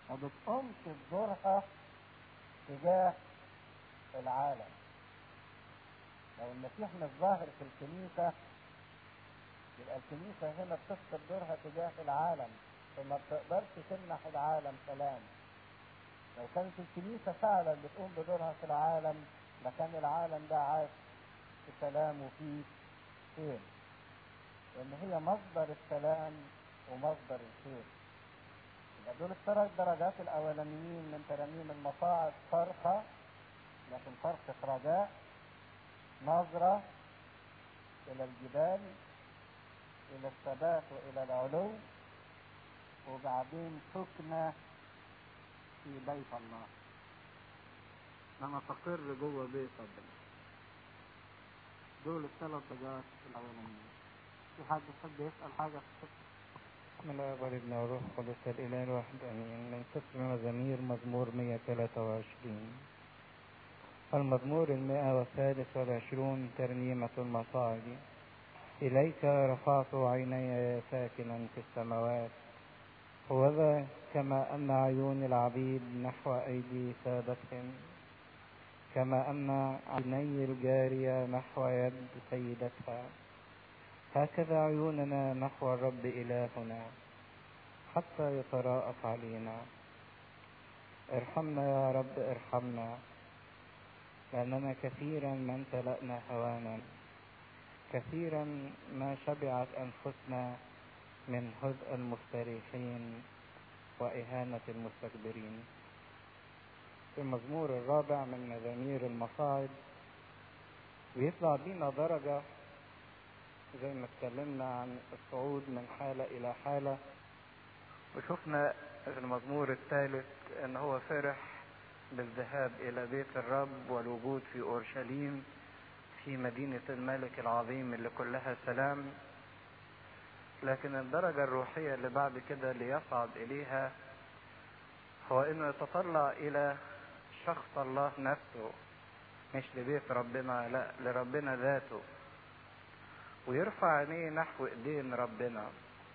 ما بتقومش بدورها تجاه العالم لو المسيح مش ظاهر في الكنيسة يبقى الكنيسة هنا بتفقد دورها تجاه العالم فما بتقدرش تمنح العالم سلام لو كانت الكنيسة فعلا بتقوم بدورها في العالم لكان العالم ده عاش في سلام وفي خير لأن هي مصدر السلام ومصدر الخير يبقى دول الثلاث درجات الأولانيين من ترانيم المصاعد صرخة لكن صرخة رجاء نظرة إلى الجبال إلى الثبات وإلى العلو وبعدين سكنة في بيت الله لما تقر جوه بيت ربنا دول الثلاث درجات الأولانيين في حد يحب يسأل حاجة في السكة بسم الله والابن والروح القدس الإله الواحد آمين من سفر مزامير مزمور 123 المزمور المائة والثالث والعشرون ترنيمة المصاعد إليك رفعت عيني يا ساكنا في السماوات هوذا كما أن عيون العبيد نحو أيدي سادتهم كما أن عيني الجارية نحو يد سيدتها هكذا عيوننا نحو الرب إلهنا حتى يتراءف علينا ارحمنا يا رب ارحمنا لأننا كثيرا ما امتلأنا هوانا كثيرا ما شبعت أنفسنا من هزء المفترحين وإهانة المستكبرين في المزمور الرابع من مزامير المصاعد بيطلع بينا درجة زي ما اتكلمنا عن الصعود من حالة إلى حالة وشفنا في المزمور الثالث ان هو فرح بالذهاب الى بيت الرب والوجود في اورشليم في مدينة الملك العظيم اللي كلها سلام لكن الدرجة الروحية اللي بعد كده اللي يصعد اليها هو انه يتطلع الى شخص الله نفسه مش لبيت ربنا لا لربنا ذاته ويرفع عينيه نحو ايدين ربنا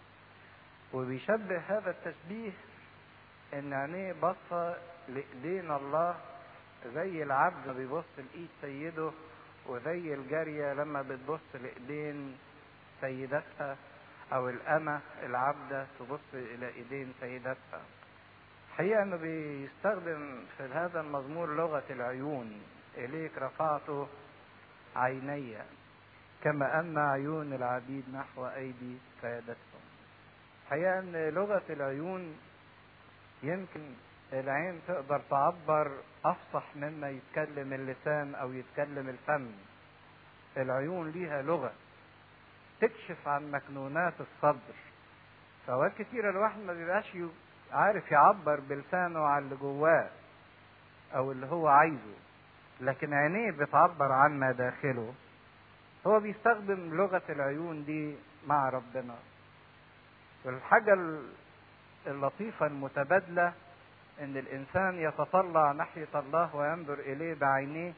وبيشبه هذا التشبيه ان عينيه بصة لايدين الله زي العبد ما بيبص لايد سيده وزي الجارية لما بتبص لايدين سيدتها او الامة العبدة تبص الى ايدين سيدتها حقيقة انه بيستخدم في هذا المزمور لغة العيون اليك رفعت عيني كما ان عيون العبيد نحو ايدي سيادتهم حقيقة ان لغة العيون يمكن العين تقدر تعبر افصح مما يتكلم اللسان او يتكلم الفم العيون ليها لغة تكشف عن مكنونات الصدر فأوقات كتيرة الواحد ما بيبقاش عارف يعبر بلسانه عن اللي جواه أو اللي هو عايزه لكن عينيه بتعبر عن ما داخله هو بيستخدم لغة العيون دي مع ربنا والحاجة اللطيفة المتبادلة ان الانسان يتطلع ناحية الله وينظر اليه بعينيه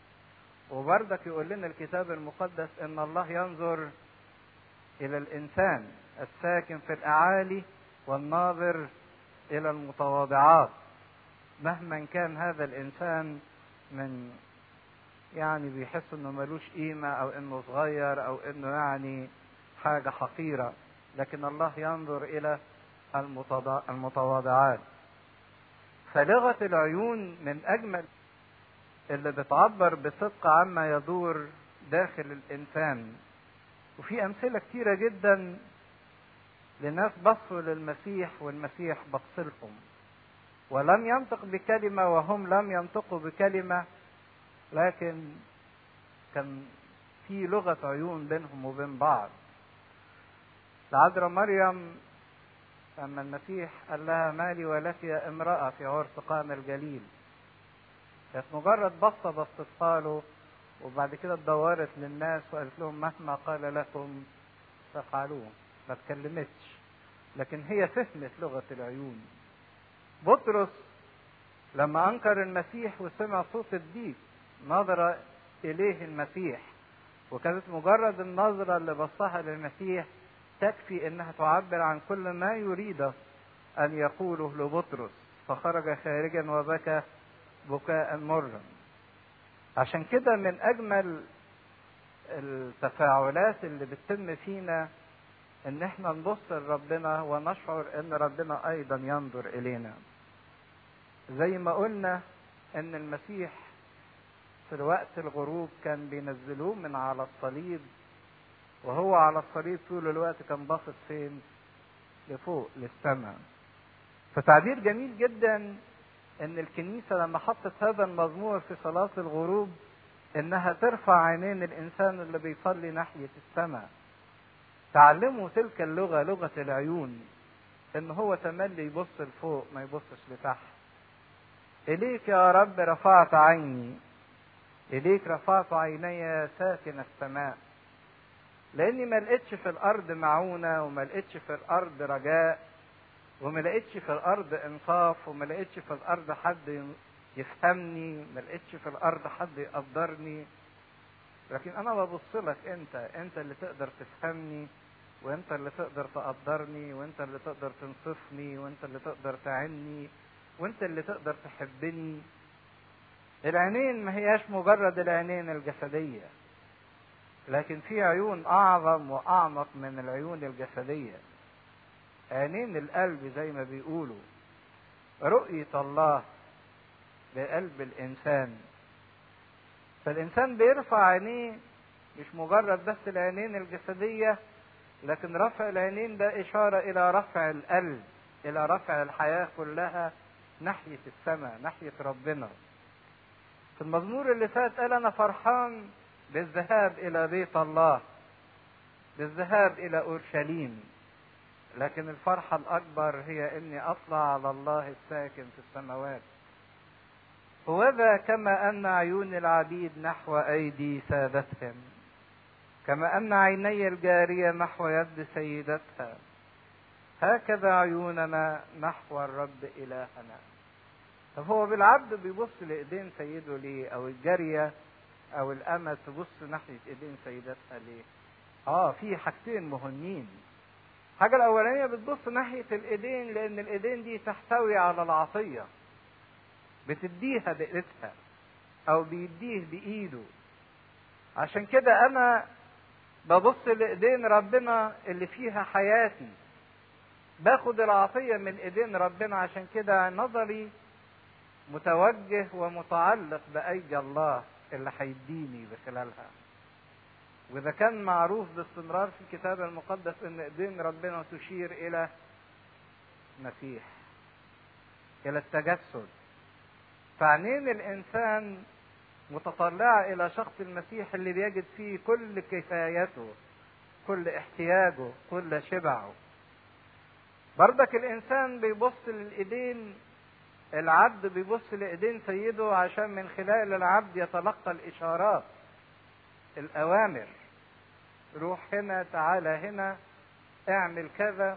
وبردك يقول لنا الكتاب المقدس ان الله ينظر الى الانسان الساكن في الاعالي والناظر الى المتواضعات مهما كان هذا الانسان من يعني بيحس انه ملوش قيمة او انه صغير او انه يعني حاجة حقيرة لكن الله ينظر الى المتواضعات فلغة العيون من اجمل اللي بتعبر بصدق عما يدور داخل الانسان وفي امثله كتيره جدا لناس بصوا للمسيح والمسيح بص لهم ولم ينطق بكلمه وهم لم ينطقوا بكلمه لكن كان في لغه عيون بينهم وبين بعض العذراء مريم لما المسيح قال لها مالي ولك يا امرأة في عرس قام الجليل كانت مجرد بصة بصتها له وبعد كده اتدورت للناس وقالت لهم مهما قال لكم فافعلوه ما اتكلمتش لكن هي فهمت لغة العيون بطرس لما أنكر المسيح وسمع صوت الديك نظر إليه المسيح وكانت مجرد النظرة اللي بصها للمسيح تكفي انها تعبر عن كل ما يريد ان يقوله لبطرس فخرج خارجا وبكى بكاء مرا عشان كده من اجمل التفاعلات اللي بتتم فينا ان احنا نبص لربنا ونشعر ان ربنا ايضا ينظر الينا زي ما قلنا ان المسيح في وقت الغروب كان بينزلوه من على الصليب وهو على الصليب طول الوقت كان باصص فين لفوق للسماء فتعبير جميل جدا ان الكنيسة لما حطت هذا المزمور في صلاة الغروب انها ترفع عينين الانسان اللي بيصلي ناحية السماء تعلموا تلك اللغة لغة العيون ان هو تملي يبص لفوق ما يبصش لتحت اليك يا رب رفعت عيني اليك رفعت عيني ساكن السماء لاني ما لقيتش في الارض معونه وما لقيتش في الارض رجاء وما لقيتش في الارض انصاف وما لقيتش في الارض حد يفهمني ما لقيتش في الارض حد يقدرني لكن انا ببص لك انت انت اللي تقدر تفهمني وانت اللي تقدر تقدرني وانت اللي تقدر تنصفني وانت اللي تقدر تعني وانت اللي تقدر تحبني العينين ما هياش مجرد العينين الجسديه لكن في عيون اعظم واعمق من العيون الجسديه عينين القلب زي ما بيقولوا رؤيه الله بقلب الانسان فالانسان بيرفع عينيه مش مجرد بس العينين الجسديه لكن رفع العينين ده اشاره الى رفع القلب الى رفع الحياه كلها ناحيه السماء ناحيه ربنا في المزمور اللي فات قال انا فرحان بالذهاب الى بيت الله بالذهاب الى اورشليم لكن الفرحه الاكبر هي اني اطلع على الله الساكن في السماوات هوذا كما ان عيون العبيد نحو ايدي سادتهم كما ان عيني الجاريه نحو يد سيدتها هكذا عيوننا نحو الرب الهنا طب هو بالعبد بيبص لايدين سيده ليه او الجاريه او الامة تبص ناحية ايدين سيداتها ليه اه في حاجتين مهمين الحاجة الاولانية بتبص ناحية الايدين لان الايدين دي تحتوي على العطية بتديها بايدها او بيديه بايده عشان كده انا ببص لايدين ربنا اللي فيها حياتي باخد العطية من ايدين ربنا عشان كده نظري متوجه ومتعلق بايدي الله اللي هيديني بخلالها واذا كان معروف باستمرار في الكتاب المقدس ان ايدين ربنا تشير الى مسيح الى التجسد فعينين الانسان متطلعه الى شخص المسيح اللي بيجد فيه كل كفايته كل احتياجه كل شبعه برضك الانسان بيبص للايدين العبد بيبص لايدين سيده عشان من خلال العبد يتلقى الاشارات الاوامر روح هنا تعالى هنا اعمل كذا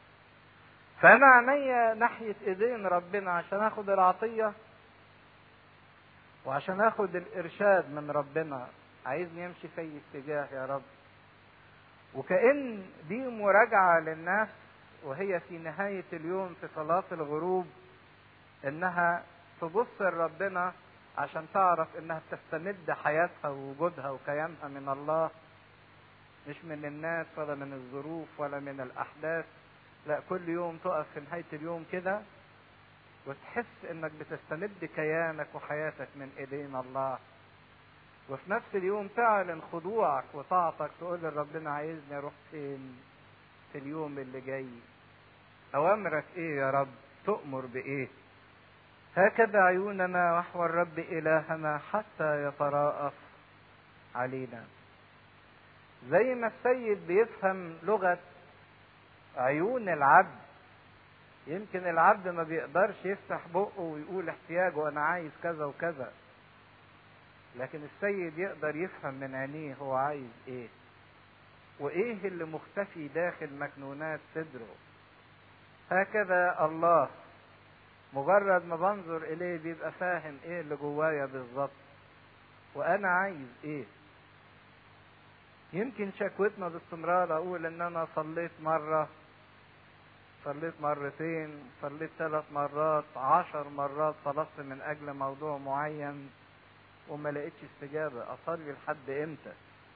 فانا عينيا ناحيه ايدين ربنا عشان اخد العطيه وعشان اخد الارشاد من ربنا عايزني امشي في اي اتجاه يا رب وكأن دي مراجعة للنفس وهي في نهاية اليوم في صلاة الغروب انها تبص لربنا عشان تعرف انها تستمد حياتها ووجودها وكيانها من الله مش من الناس ولا من الظروف ولا من الاحداث لا كل يوم تقف في نهايه اليوم كده وتحس انك بتستمد كيانك وحياتك من ايدين الله وفي نفس اليوم تعلن خضوعك وطاعتك تقول لربنا عايزني اروح فين في اليوم اللي جاي اوامرك ايه يا رب تؤمر بايه هكذا عيوننا نحو الرب إلهنا حتى يتراءف علينا زي ما السيد بيفهم لغة عيون العبد يمكن العبد ما بيقدرش يفتح بقه ويقول احتياجه انا عايز كذا وكذا لكن السيد يقدر يفهم من عينيه هو عايز ايه وايه اللي مختفي داخل مكنونات صدره هكذا الله مجرد ما بنظر اليه بيبقى فاهم ايه اللي جوايا بالظبط وانا عايز ايه يمكن شكوتنا باستمرار اقول ان انا صليت مره صليت مرتين صليت ثلاث مرات عشر مرات طلبت من اجل موضوع معين وما لقيتش استجابة اصلي لحد امتى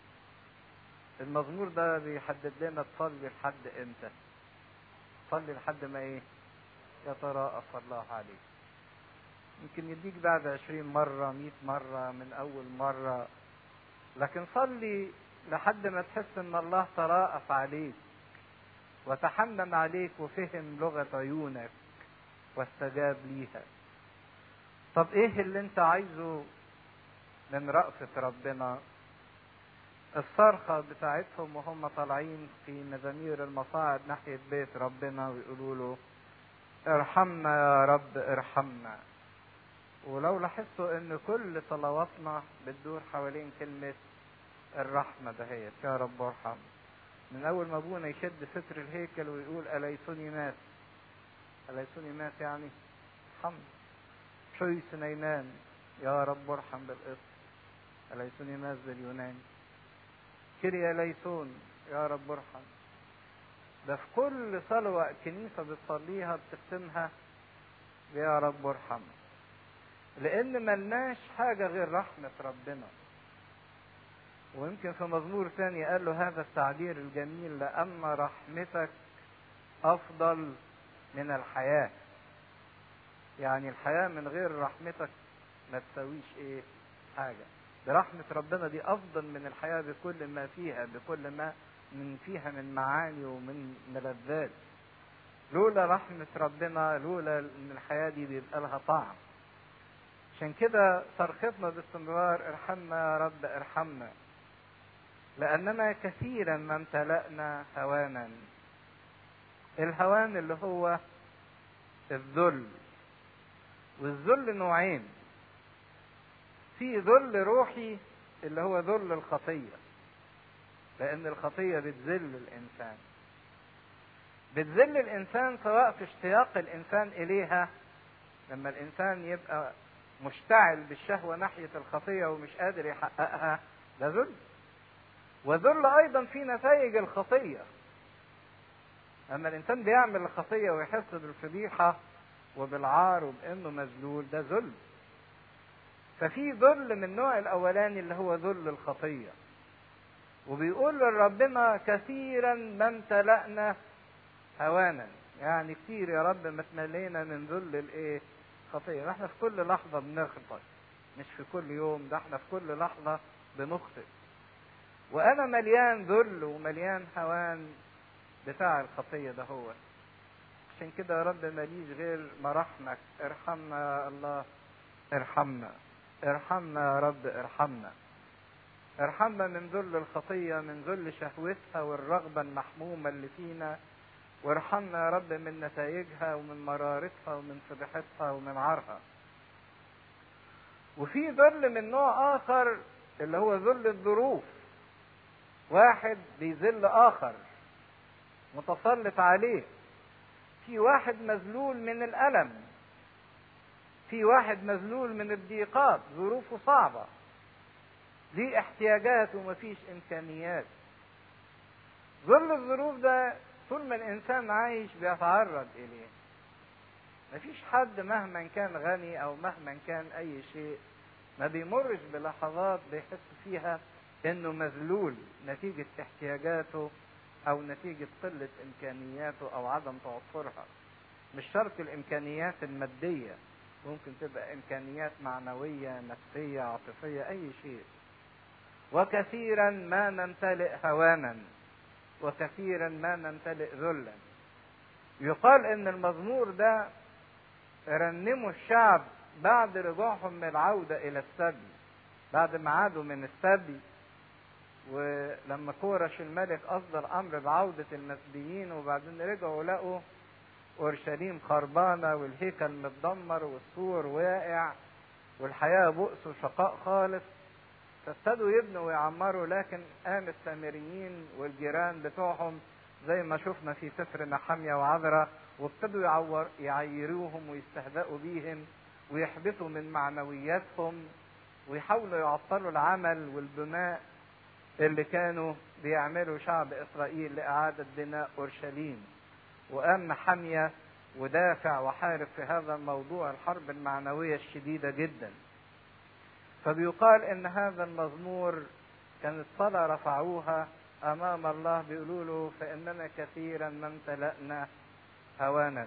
المزمور ده بيحدد لنا تصلي لحد امتى صلي لحد ما ايه يتراءف الله عليك يمكن يديك بعد عشرين مرة مئة مرة من أول مرة لكن صلي لحد ما تحس إن الله تراءف عليك وتحنن عليك وفهم لغة عيونك واستجاب ليها طب ايه اللي انت عايزه من رأفة ربنا الصرخة بتاعتهم وهم طالعين في مزامير المصاعد ناحية بيت ربنا ويقولوا له ارحمنا يا رب ارحمنا ولو لاحظتوا ان كل صلواتنا بتدور حوالين كلمة الرحمة دهيت يا رب ارحم من اول ما ابونا يشد ستر الهيكل ويقول اليسوني مات اليسوني مات يعني ارحم شوي سنينان يا رب ارحم بالقسط اليسوني مات باليوناني كريا ليسون يا رب ارحم ده في كل صلوة الكنيسة بتصليها بتختمها يا رب ارحم لأن ملناش حاجة غير رحمة ربنا ويمكن في مزمور ثاني قال له هذا التعبير الجميل لأن رحمتك أفضل من الحياة يعني الحياة من غير رحمتك ما تسويش ايه حاجة برحمة ربنا دي أفضل من الحياة بكل ما فيها بكل ما من فيها من معاني ومن ملذات لولا رحمة ربنا لولا ان الحياة دي بيبقى لها طعم عشان كده صرختنا باستمرار ارحمنا يا رب ارحمنا لأننا كثيرا ما امتلأنا هوانا الهوان اللي هو الذل والذل نوعين في ذل روحي اللي هو ذل الخطية لأن الخطية بتذل الإنسان بتذل الإنسان سواء في اشتياق الإنسان إليها لما الإنسان يبقى مشتعل بالشهوة ناحية الخطية ومش قادر يحققها ده ذل وذل أيضا في نتائج الخطية أما الإنسان بيعمل الخطية ويحس بالفضيحة وبالعار وبأنه مذلول ده ذل ففي ذل من النوع الأولاني اللي هو ذل الخطية وبيقول لربنا كثيرا ما امتلأنا هوانا يعني كتير يا رب ما تملينا من ذل الايه خطيه احنا في كل لحظه بنخطئ مش في كل يوم ده احنا في كل لحظه بنخطئ وانا مليان ذل ومليان هوان بتاع الخطيه ده هو عشان كده يا رب ماليش غير مراحمك ارحمنا يا الله ارحمنا ارحمنا يا رب ارحمنا ارحمنا من ذل الخطيه من ذل شهوتها والرغبه المحمومه اللي فينا وارحمنا يا رب من نتائجها ومن مرارتها ومن فضيحتها ومن عارها وفي ذل من نوع اخر اللي هو ذل الظروف واحد بيذل اخر متسلط عليه في واحد مذلول من الالم في واحد مذلول من الضيقات ظروفه صعبه ليه احتياجات ومفيش امكانيات ظل الظروف ده طول ما الانسان عايش بيتعرض اليه مفيش حد مهما كان غني او مهما كان اي شيء ما بيمرش بلحظات بيحس فيها انه مذلول نتيجة احتياجاته او نتيجة قلة امكانياته او عدم توفرها مش شرط الامكانيات المادية ممكن تبقى امكانيات معنوية نفسية عاطفية اي شيء وكثيرا ما نمتلئ هوانا وكثيرا ما نمتلئ ذلا يقال ان المزمور ده رنموا الشعب بعد رجوعهم من العودة الى السبي بعد ما عادوا من السبي ولما كورش الملك اصدر امر بعودة المسبيين وبعدين رجعوا لقوا اورشليم خربانة والهيكل متدمر والسور واقع والحياة بؤس وشقاء خالص فابتدوا يبنوا ويعمروا لكن قام السامريين والجيران بتوعهم زي ما شفنا في سفر نحمية وعذرة وابتدوا يعور يعيروهم ويستهزئوا بيهم ويحبطوا من معنوياتهم ويحاولوا يعطلوا العمل والبناء اللي كانوا بيعملوا شعب اسرائيل لاعاده بناء اورشليم وقام حامية ودافع وحارب في هذا الموضوع الحرب المعنوية الشديدة جدا فبيقال ان هذا المزمور كانت صلاة رفعوها امام الله بيقولوا له فاننا كثيرا ما امتلأنا هوانا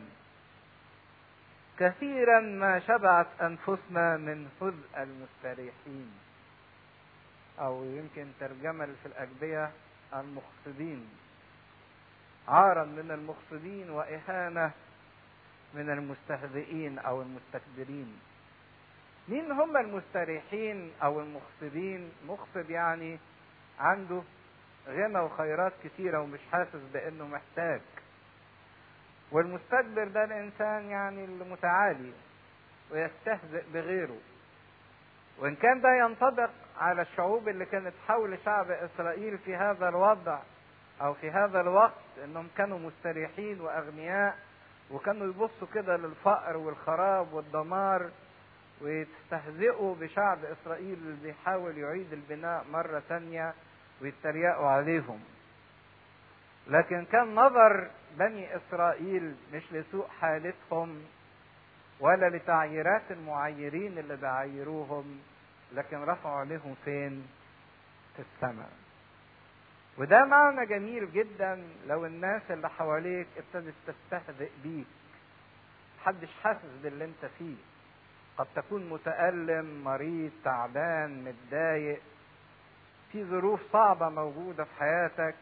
كثيرا ما شبعت انفسنا من هدء المستريحين او يمكن ترجمة في الاجبية المخصبين عارا من المخصبين واهانة من المستهزئين او المستكبرين مين هم المستريحين او المخصبين مخصب يعني عنده غنى وخيرات كثيرة ومش حاسس بانه محتاج والمستكبر ده الانسان يعني المتعالي ويستهزئ بغيره وان كان ده ينطبق على الشعوب اللي كانت حول شعب اسرائيل في هذا الوضع او في هذا الوقت انهم كانوا مستريحين واغنياء وكانوا يبصوا كده للفقر والخراب والدمار ويستهزئوا بشعب اسرائيل اللي بيحاول يعيد البناء مرة تانية ويتريقوا عليهم لكن كان نظر بني اسرائيل مش لسوء حالتهم ولا لتعييرات المعيرين اللي بيعيروهم لكن رفعوا عليهم فين في السماء وده معنى جميل جدا لو الناس اللي حواليك ابتدت تستهزئ بيك محدش حاسس باللي انت فيه قد تكون متألم مريض تعبان متضايق في ظروف صعبة موجودة في حياتك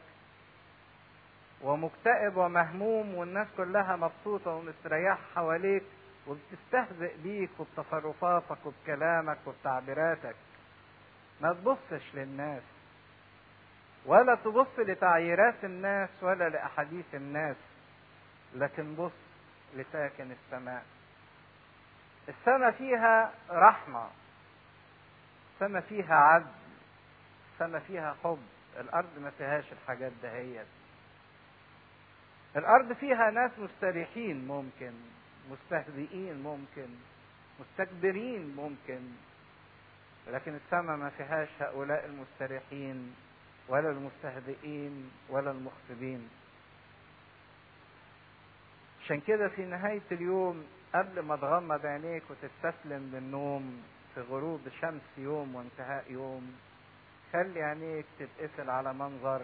ومكتئب ومهموم والناس كلها مبسوطة ومستريحة حواليك وبتستهزئ بيك وبتصرفاتك وبكلامك وبتعبيراتك ما تبصش للناس ولا تبص لتعييرات الناس ولا لأحاديث الناس لكن بص لساكن السماء السماء فيها رحمة السماء فيها عدل السماء فيها حب الأرض ما فيهاش الحاجات دهيت الأرض فيها ناس مستريحين ممكن مستهزئين ممكن مستكبرين ممكن لكن السماء ما فيهاش هؤلاء المستريحين ولا المستهزئين ولا المخصبين عشان كده في نهاية اليوم قبل ما تغمض عينيك وتستسلم للنوم في غروب شمس يوم وانتهاء يوم خلي عينيك تتقفل على منظر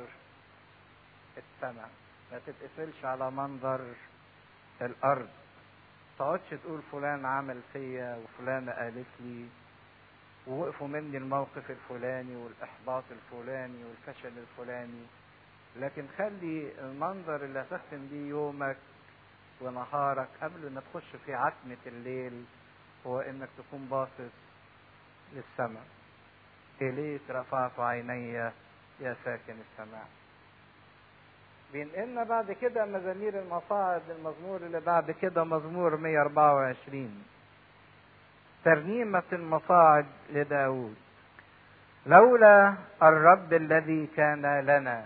السماء ما تتقفلش على منظر الارض تقعدش تقول فلان عمل فيا وفلانة قالت لي ووقفوا مني الموقف الفلاني والإحباط الفلاني والفشل الفلاني لكن خلي المنظر اللي هتختم بيه يومك ونهارك قبل ما تخش في عتمة الليل هو انك تكون باصص للسماء إليك رفعت عيني يا ساكن السماء بينقلنا بعد كده مزامير المصاعد المزمور اللي بعد كده مزمور 124 ترنيمة المصاعد لداود لولا الرب الذي كان لنا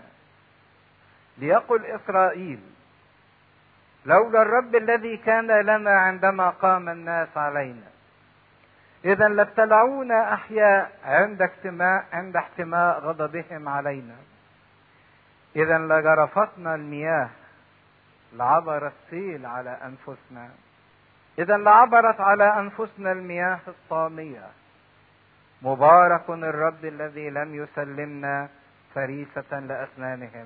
ليقل إسرائيل لولا الرب الذي كان لنا عندما قام الناس علينا إذا لابتلعونا أحياء عند اجتماع عند احتماء غضبهم علينا إذا لجرفتنا المياه لعبر السيل على أنفسنا إذا لعبرت على أنفسنا المياه الطامية مبارك الرب الذي لم يسلمنا فريسة لأسنانهم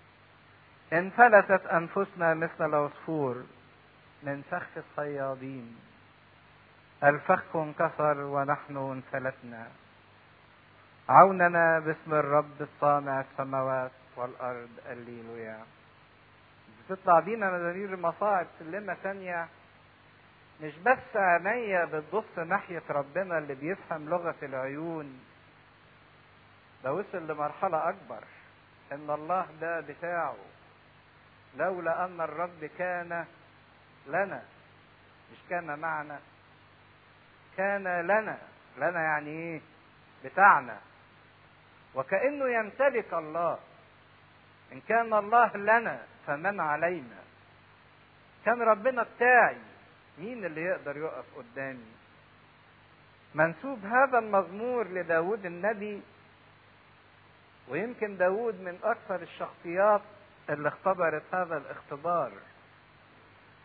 انفلتت أنفسنا مثل العصفور من فخ الصيادين الفخ انكسر ونحن انفلتنا عوننا باسم الرب الصانع السماوات والأرض الليلويا بتطلع بينا مزامير المصاعد سلمة تانية مش بس عينيا بتبص ناحية ربنا اللي بيفهم لغة العيون ده وصل لمرحلة أكبر إن الله ده بتاعه لولا أن الرب كان لنا مش كان معنا كان لنا لنا يعني إيه بتاعنا وكأنه يمتلك الله إن كان الله لنا فمن علينا كان ربنا بتاعي مين اللي يقدر يقف قدامي منسوب هذا المزمور لداود النبي ويمكن داود من أكثر الشخصيات اللي اختبرت هذا الاختبار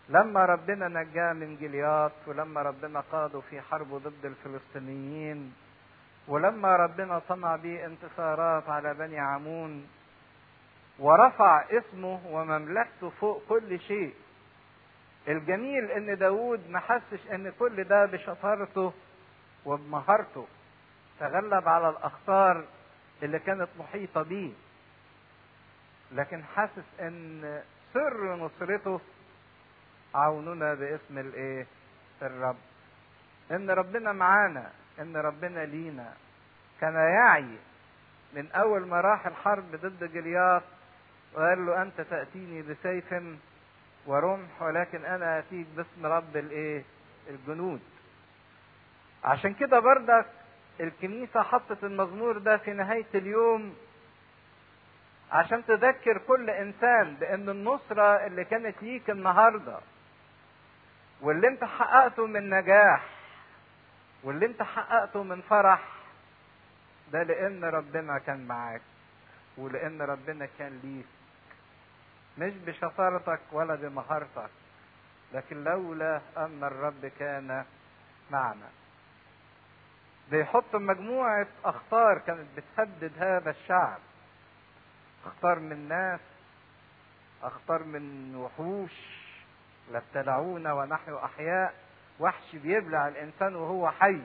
لما ربنا نجاه من جلياط ولما ربنا قاده في حربه ضد الفلسطينيين ولما ربنا صنع به انتصارات على بني عمون ورفع اسمه ومملكته فوق كل شيء الجميل ان داود ما حسش ان كل ده بشطارته وبمهارته تغلب على الاخطار اللي كانت محيطة بيه لكن حاسس ان سر نصرته عوننا باسم الايه الرب ان ربنا معانا ان ربنا لينا كان يعي من اول ما راح الحرب ضد جلياط وقال له انت تاتيني بسيف ورمح ولكن انا اتيك باسم رب الايه الجنود عشان كده بردك الكنيسة حطت المزمور ده في نهاية اليوم عشان تذكر كل انسان بان النصرة اللي كانت ليك النهاردة واللي انت حققته من نجاح واللي انت حققته من فرح ده لان ربنا كان معاك ولان ربنا كان ليك مش بشطارتك ولا بمهارتك لكن لولا ان الرب كان معنا بيحط مجموعة اخطار كانت بتهدد هذا الشعب اخطار من ناس اخطار من وحوش لابتلعونا ونحن احياء وحش بيبلع الانسان وهو حي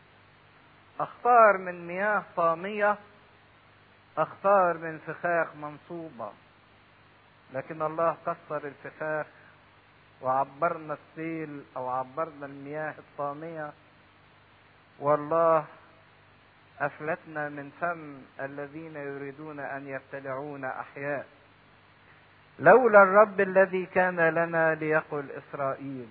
اخطار من مياه طامية اخطار من فخاخ منصوبة لكن الله كسر الفخاخ وعبرنا السيل او عبرنا المياه الطامية والله افلتنا من فم الذين يريدون ان يبتلعونا احياء لولا الرب الذي كان لنا ليقل اسرائيل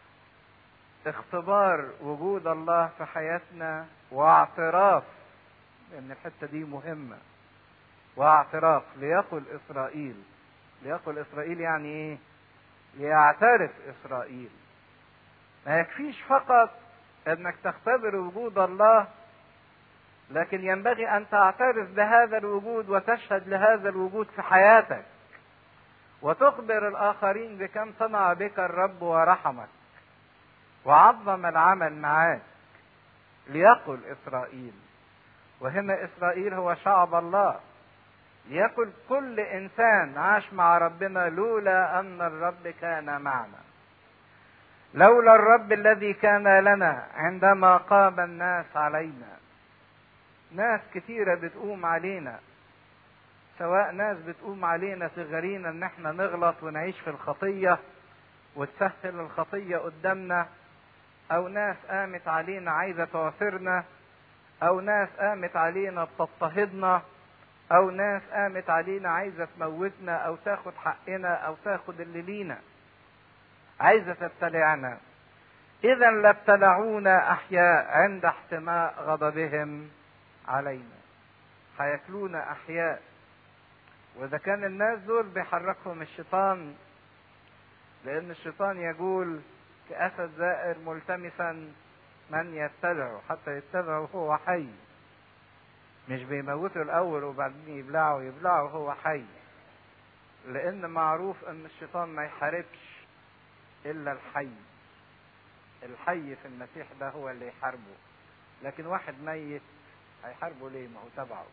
اختبار وجود الله في حياتنا واعتراف لان الحته دي مهمه واعتراف ليقل اسرائيل ليقل اسرائيل يعني ايه ليعترف اسرائيل ما يكفيش فقط انك تختبر وجود الله لكن ينبغي ان تعترف بهذا الوجود وتشهد لهذا الوجود في حياتك وتخبر الاخرين بكم صنع بك الرب ورحمك وعظم العمل معاك ليقل اسرائيل وهنا اسرائيل هو شعب الله ليقل كل انسان عاش مع ربنا لولا ان الرب كان معنا لولا الرب الذي كان لنا عندما قام الناس علينا ناس كتيره بتقوم علينا سواء ناس بتقوم علينا تغرينا ان احنا نغلط ونعيش في الخطيه وتسهل الخطيه قدامنا او ناس قامت علينا عايزه تعثرنا او ناس قامت علينا بتضطهدنا او ناس قامت علينا عايزه تموتنا او تاخد حقنا او تاخد اللي لينا عايزه تبتلعنا اذا لابتلعونا احياء عند احتماء غضبهم علينا هياكلونا احياء واذا كان الناس دول بيحركهم الشيطان لان الشيطان يقول كاسد زائر ملتمسا من يتبعه حتى يتبعه وهو حي مش بيموته الاول وبعدين يبلعه يبلعه وهو حي لان معروف ان الشيطان ما يحاربش الا الحي الحي في المسيح ده هو اللي يحاربه لكن واحد ميت هيحاربه ليه ما هو تبعه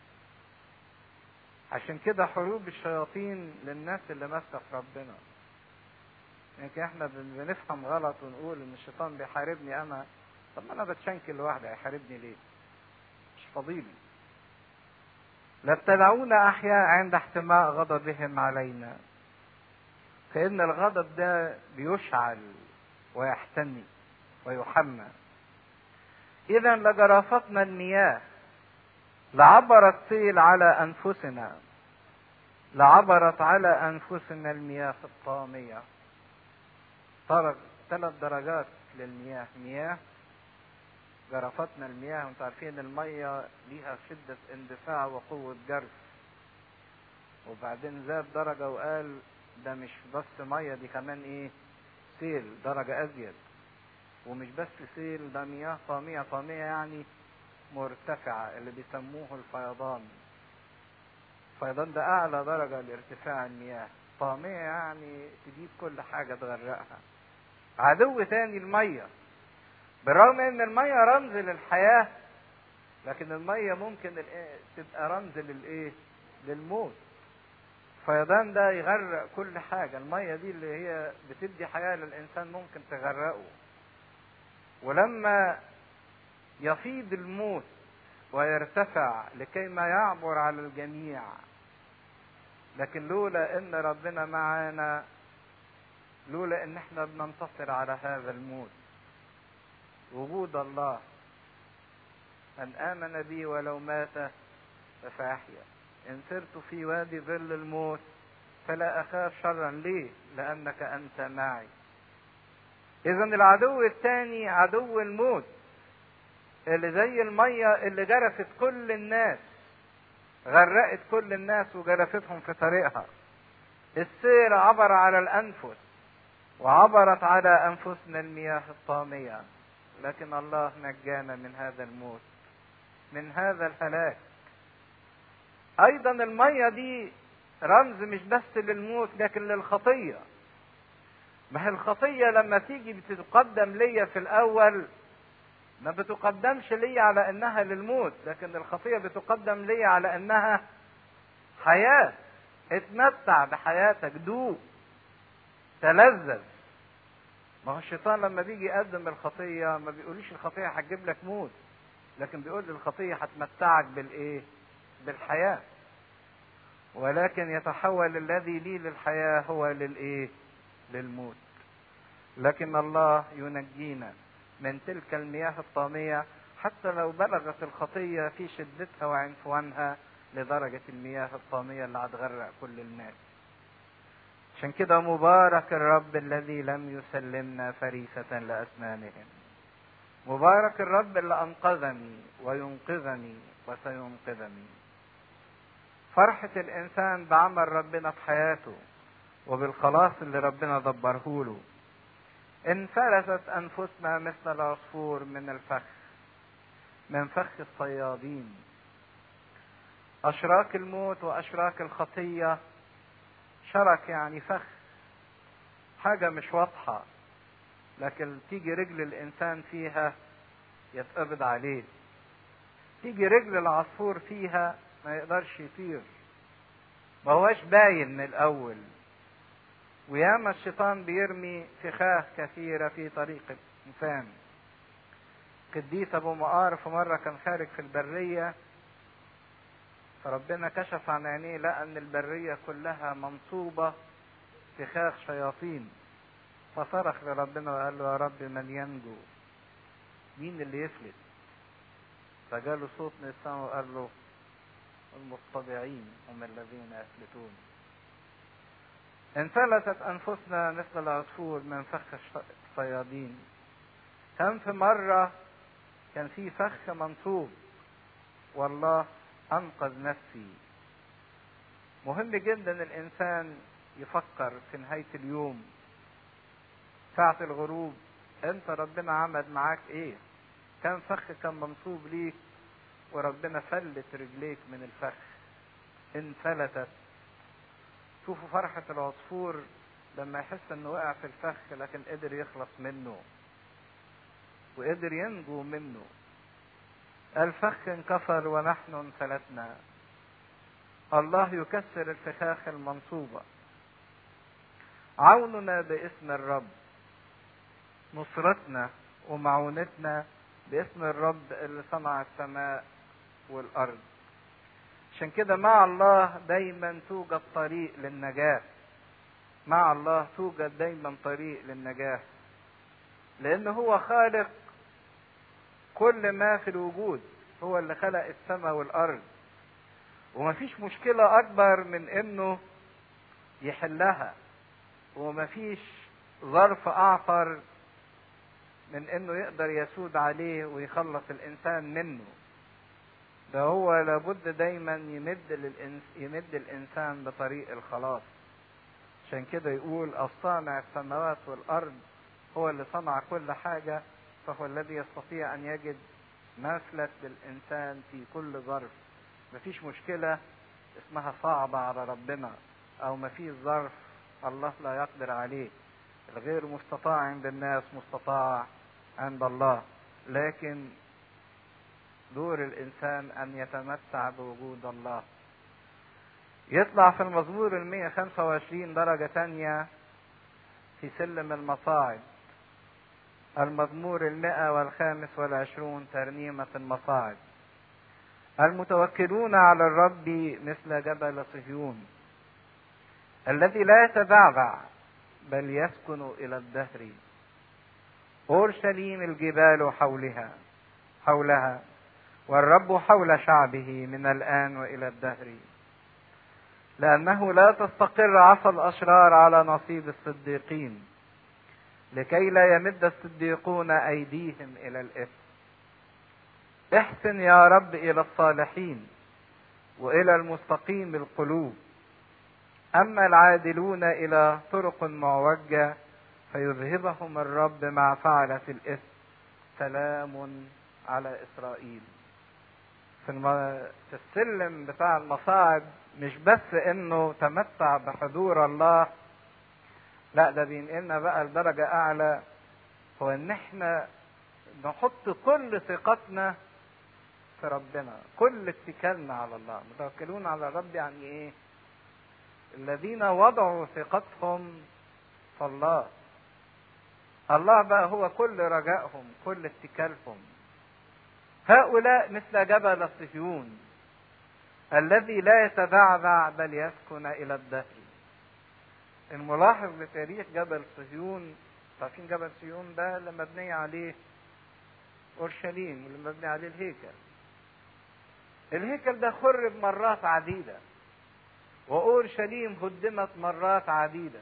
عشان كده حروب الشياطين للناس اللي ماسكه في ربنا يمكن احنا بنفهم غلط ونقول ان الشيطان بيحاربني انا طب ما انا بتشنكل لوحدي هيحاربني ليه مش فضيلي لابتلعونا احياء عند احتماء غضبهم علينا كأن الغضب ده بيشعل ويحتمي ويحمى إذا لجرافتنا المياه لعبرت سيل على أنفسنا لعبرت على أنفسنا المياه الطامية ثلاث درجات للمياه مياه جرفتنا المياه وانتم عارفين المية ليها شدة اندفاع وقوة جرف وبعدين زاد درجة وقال ده مش بس مية دي كمان ايه سيل درجة ازيد ومش بس سيل ده مياه طامية طامية يعني مرتفعة اللي بيسموه الفيضان الفيضان ده اعلى درجة لارتفاع المياه طامية يعني تجيب كل حاجة تغرقها عدو تاني المية بالرغم ان المية رمز للحياة لكن المية ممكن تبقى رمز للايه للموت الفيضان ده يغرق كل حاجة المية دي اللي هي بتدي حياة للإنسان ممكن تغرقه ولما يفيض الموت ويرتفع لكي ما يعبر على الجميع لكن لولا ان ربنا معانا لولا ان احنا بننتصر على هذا الموت وجود الله من امن بي ولو مات فسيحيا ان سرت في وادي ظل الموت فلا اخاف شرا ليه لانك انت معي اذا العدو الثاني عدو الموت اللي زي المية اللي جرفت كل الناس غرقت كل الناس وجرفتهم في طريقها السير عبر على الأنفس وعبرت على أنفسنا المياه الطامية لكن الله نجانا من هذا الموت من هذا الهلاك أيضا المية دي رمز مش بس للموت لكن للخطية ما هي الخطية لما تيجي بتتقدم ليا في الأول ما بتقدمش لي على انها للموت لكن الخطيه بتقدم لي على انها حياه اتمتع بحياتك دوق تلذذ ما هو الشيطان لما بيجي يقدم الخطيه ما بيقوليش الخطيه هتجيب لك موت لكن بيقول الخطيه هتمتعك بالايه بالحياه ولكن يتحول الذي لي للحياه هو للايه للموت لكن الله ينجينا من تلك المياه الطامية حتى لو بلغت الخطية في شدتها وعنفوانها لدرجة المياه الطامية اللي هتغرق كل الناس عشان كده مبارك الرب الذي لم يسلمنا فريسة لأسنانهم مبارك الرب اللي أنقذني وينقذني وسينقذني فرحة الإنسان بعمل ربنا في حياته وبالخلاص اللي ربنا دبره له انفلتت انفسنا مثل العصفور من الفخ من فخ الصيادين اشراك الموت واشراك الخطيه شرك يعني فخ حاجه مش واضحه لكن تيجي رجل الانسان فيها يتقبض عليه تيجي رجل العصفور فيها ما يقدرش يطير ما هوش باين من الاول وياما الشيطان بيرمي فخاخ كثيرة في طريق الإنسان قديس أبو مقار في مرة كان خارج في البرية فربنا كشف عن عينيه لقى أن البرية كلها منصوبة فخاخ شياطين فصرخ لربنا وقال له يا رب من ينجو مين اللي يفلت فجاله صوت من السماء وقال له المتطبعين هم الذين يفلتون انفلتت انفسنا مثل العصفور من فخ الصيادين كان في مرة كان في فخ منصوب والله انقذ نفسي مهم جدا الانسان يفكر في نهاية اليوم ساعة الغروب انت ربنا عمل معاك ايه كان فخ كان منصوب ليك وربنا فلت رجليك من الفخ انفلتت شوفوا فرحة العصفور لما يحس انه وقع في الفخ لكن قدر يخلص منه وقدر ينجو منه الفخ انكسر ونحن انفلتنا الله يكسر الفخاخ المنصوبة عوننا باسم الرب نصرتنا ومعونتنا باسم الرب اللي صنع السماء والارض عشان كده مع الله دايما توجد طريق للنجاة مع الله توجد دايما طريق للنجاة لأن هو خالق كل ما في الوجود هو اللي خلق السماء والأرض ومفيش مشكلة أكبر من إنه يحلها ومفيش ظرف أعثر من إنه يقدر يسود عليه ويخلص الإنسان منه ده هو لابد دايما يمد للإنس يمد الانسان بطريق الخلاص عشان كده يقول الصانع السماوات والارض هو اللي صنع كل حاجه فهو الذي يستطيع ان يجد مثلت للانسان في كل ظرف مفيش مشكله اسمها صعبه على ربنا او مفيش ظرف الله لا يقدر عليه الغير مستطاع عند الناس مستطاع عند الله لكن دور الإنسان أن يتمتع بوجود الله يطلع في المزمور ال 125 درجة تانية في سلم المصاعد المزمور المئة والخامس والعشرون ترنيمة المصاعد المتوكلون على الرب مثل جبل صهيون الذي لا يتبعبع بل يسكن إلى الدهر أورشليم الجبال حولها حولها والرب حول شعبه من الآن وإلى الدهر لأنه لا تستقر عصا الأشرار على نصيب الصديقين لكي لا يمد الصديقون أيديهم إلى الإثم احسن يا رب إلى الصالحين وإلى المستقيم القلوب أما العادلون إلى طرق معوجة فيذهبهم الرب مع فعلة الإثم سلام على إسرائيل في, الم... في السلم بتاع المصاعد مش بس انه تمتع بحضور الله لا ده بينقلنا بقى لدرجة أعلى هو إن إحنا نحط كل ثقتنا في ربنا كل اتكالنا على الله متوكلون على الرب يعني إيه الذين وضعوا ثقتهم في الله الله بقى هو كل رجائهم كل اتكالهم هؤلاء مثل جبل صهيون الذي لا يتبعبع بل يسكن الى الدهر الملاحظ لتاريخ جبل صهيون عارفين جبل صهيون ده اللي مبني عليه اورشليم واللي مبني عليه الهيكل الهيكل ده خرب مرات عديده واورشليم هدمت مرات عديده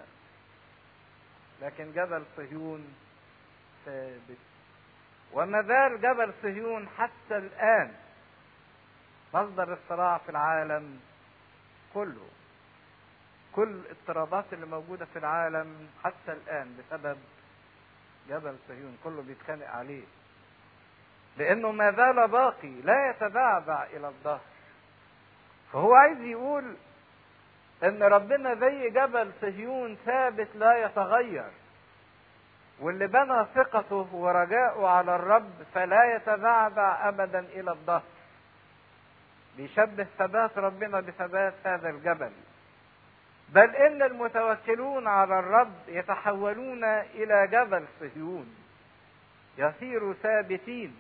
لكن جبل صهيون ثابت وما زال جبل صهيون حتى الان مصدر الصراع في العالم كله كل الاضطرابات اللي موجودة في العالم حتى الآن بسبب جبل صهيون كله بيتخانق عليه لأنه ما زال باقي لا يتبعبع إلى الظهر فهو عايز يقول إن ربنا زي جبل صهيون ثابت لا يتغير واللي بنى ثقته ورجاءه على الرب فلا يتبعبع أبدا إلى الظهر بيشبه ثبات ربنا بثبات هذا الجبل بل ان المتوكلون على الرب يتحولون الى جبل صهيون يصيروا ثابتين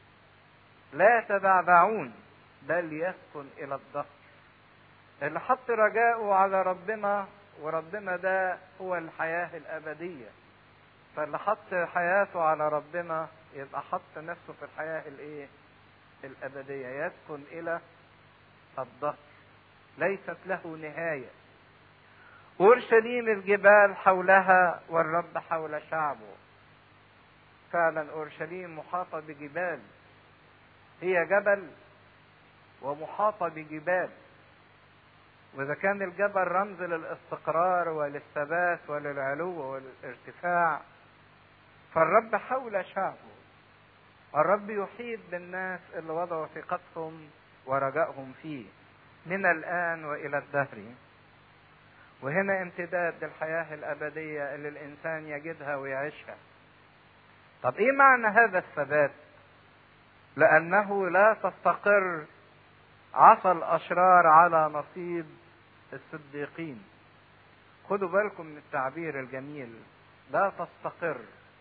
لا يتبعبعون بل يسكن الى الظهر اللي حط رجاءه على ربنا وربنا ده هو الحياة الأبدية فاللي حط حياته على ربنا يبقى حط نفسه في الحياة الإيه؟ الأبدية يسكن إلى الظهر ليست له نهاية أورشليم الجبال حولها والرب حول شعبه فعلا أورشليم محاطة بجبال هي جبل ومحاطة بجبال وإذا كان الجبل رمز للاستقرار وللثبات وللعلو وللارتفاع فالرب حول شعبه الرب يحيط بالناس اللي وضعوا ثقتهم ورجائهم فيه من الآن وإلى الدهر وهنا امتداد للحياة الأبدية اللي الإنسان يجدها ويعيشها طب إيه معنى هذا الثبات لأنه لا تستقر عصا الأشرار على نصيب الصديقين خدوا بالكم من التعبير الجميل لا تستقر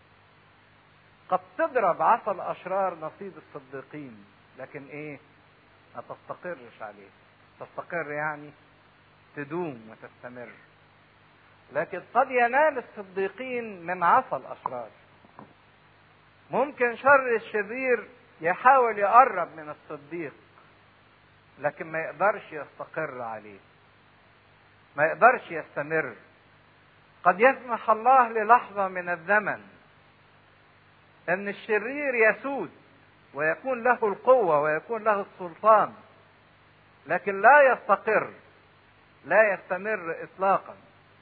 قد تضرب عصا الأشرار نصيب الصديقين لكن إيه ما تستقرش عليه تستقر يعني تدوم وتستمر لكن قد ينال الصديقين من عصا الاشرار ممكن شر الشرير يحاول يقرب من الصديق لكن ما يقدرش يستقر عليه ما يقدرش يستمر قد يسمح الله للحظة من الزمن ان الشرير يسود ويكون له القوة ويكون له السلطان لكن لا يستقر لا يستمر اطلاقا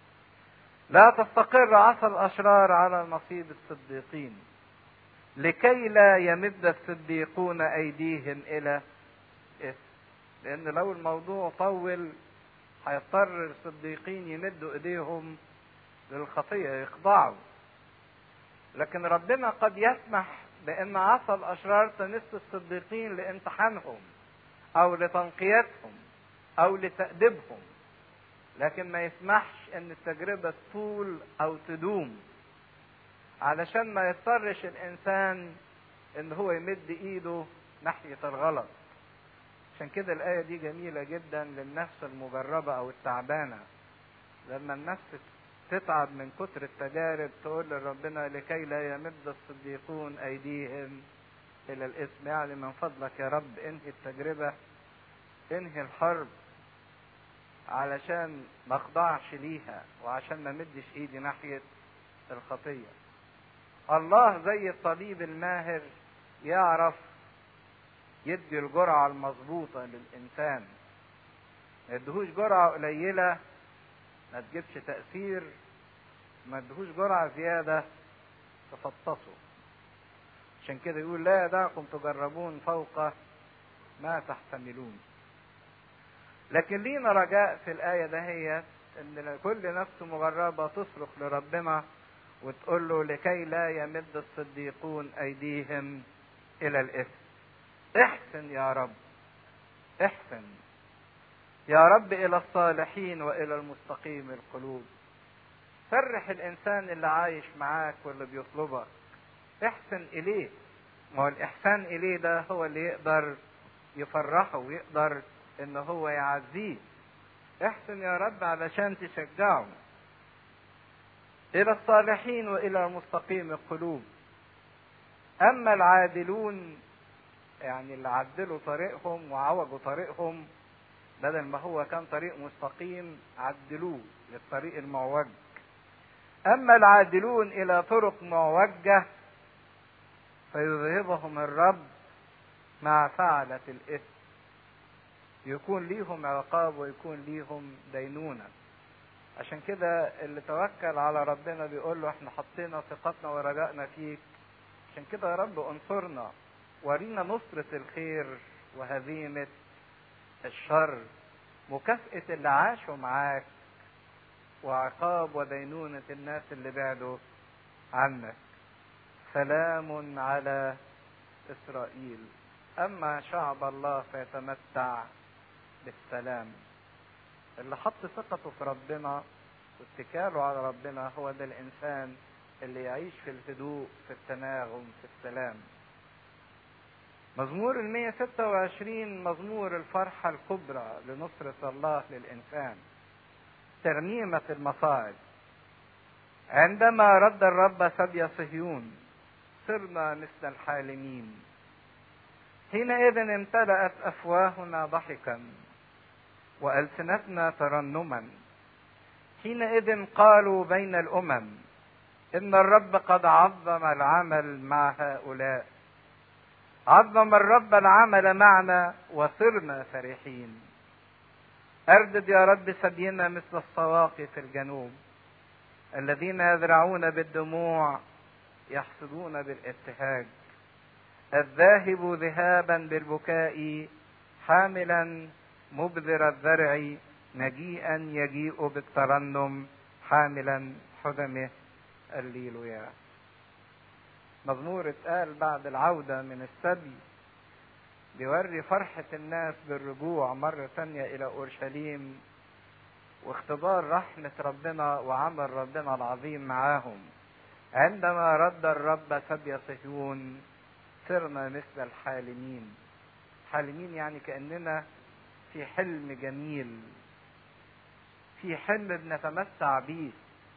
لا تستقر عصا الاشرار على نصيب الصديقين لكي لا يمد الصديقون ايديهم الى اثم لان لو الموضوع طول هيضطر الصديقين يمدوا ايديهم للخطية يخضعوا لكن ربنا قد يسمح بأن عصا الأشرار تمس الصديقين لامتحانهم أو لتنقيتهم أو لتأديبهم لكن ما يسمحش أن التجربة تطول أو تدوم علشان ما يضطرش الإنسان أن هو يمد إيده ناحية الغلط عشان كده الآية دي جميلة جدا للنفس المجربة أو التعبانة لما النفس تتعب من كتر التجارب تقول لربنا لكي لا يمد الصديقون أيديهم إلى الإثم يعني من فضلك يا رب انهي التجربة انهي الحرب علشان ما اخضعش ليها وعشان ما مدش ايدي ناحية الخطية الله زي الطبيب الماهر يعرف يدي الجرعة المظبوطة للإنسان ما يدهوش جرعة قليلة ما تجيبش تأثير ما تدهوش جرعة زيادة تفطسه عشان كده يقول لا يدعكم تجربون فوق ما تحتملون لكن لينا رجاء في الآية دهيت إن كل نفس مجربة تصرخ لربنا وتقول له لكي لا يمد الصديقون أيديهم إلى الإثم احسن يا رب احسن يا رب الى الصالحين والى المستقيم القلوب فرح الانسان اللي عايش معاك واللي بيطلبك احسن اليه ما هو الاحسان اليه ده هو اللي يقدر يفرحه ويقدر ان هو يعزيه احسن يا رب علشان تشجعه الى الصالحين والى المستقيم القلوب اما العادلون يعني اللي عدلوا طريقهم وعوجوا طريقهم بدل ما هو كان طريق مستقيم عدلوه للطريق المعوج اما العادلون الى طرق معوجه فيذهبهم الرب مع فعلة الإثم يكون ليهم عقاب ويكون ليهم دينونة عشان كده اللي توكل على ربنا بيقول له احنا حطينا ثقتنا ورجائنا فيك عشان كده يا رب انصرنا ورينا نصرة الخير وهزيمة الشر مكافأة اللي عاشوا معاك وعقاب ودينونة الناس اللي بعدوا عنك سلام على إسرائيل أما شعب الله فيتمتع بالسلام اللي حط ثقته في ربنا واتكاله على ربنا هو ده الإنسان اللي يعيش في الهدوء في التناغم في السلام مزمور ال 126 مزمور الفرحة الكبرى لنصرة الله للإنسان ترنيمة المصاعد عندما رد الرب سبي صهيون صرنا مثل الحالمين حينئذ امتلأت أفواهنا ضحكا وألسنتنا ترنما حينئذ قالوا بين الأمم إن الرب قد عظم العمل مع هؤلاء عظم الرب العمل معنا وصرنا فرحين اردد يا رب سبينا مثل الصواقي في الجنوب الذين يزرعون بالدموع يحصدون بالابتهاج الذاهب ذهابا بالبكاء حاملا مبذر الزرع نجيئا يجيء بالترنم حاملا حدمه الليلويا مزمور اتقال بعد العودة من السبي بيوري فرحة الناس بالرجوع مرة تانية إلى أورشليم واختبار رحمة ربنا وعمل ربنا العظيم معاهم عندما رد الرب سبي صهيون صرنا مثل الحالمين حالمين يعني كأننا في حلم جميل في حلم بنتمتع بيه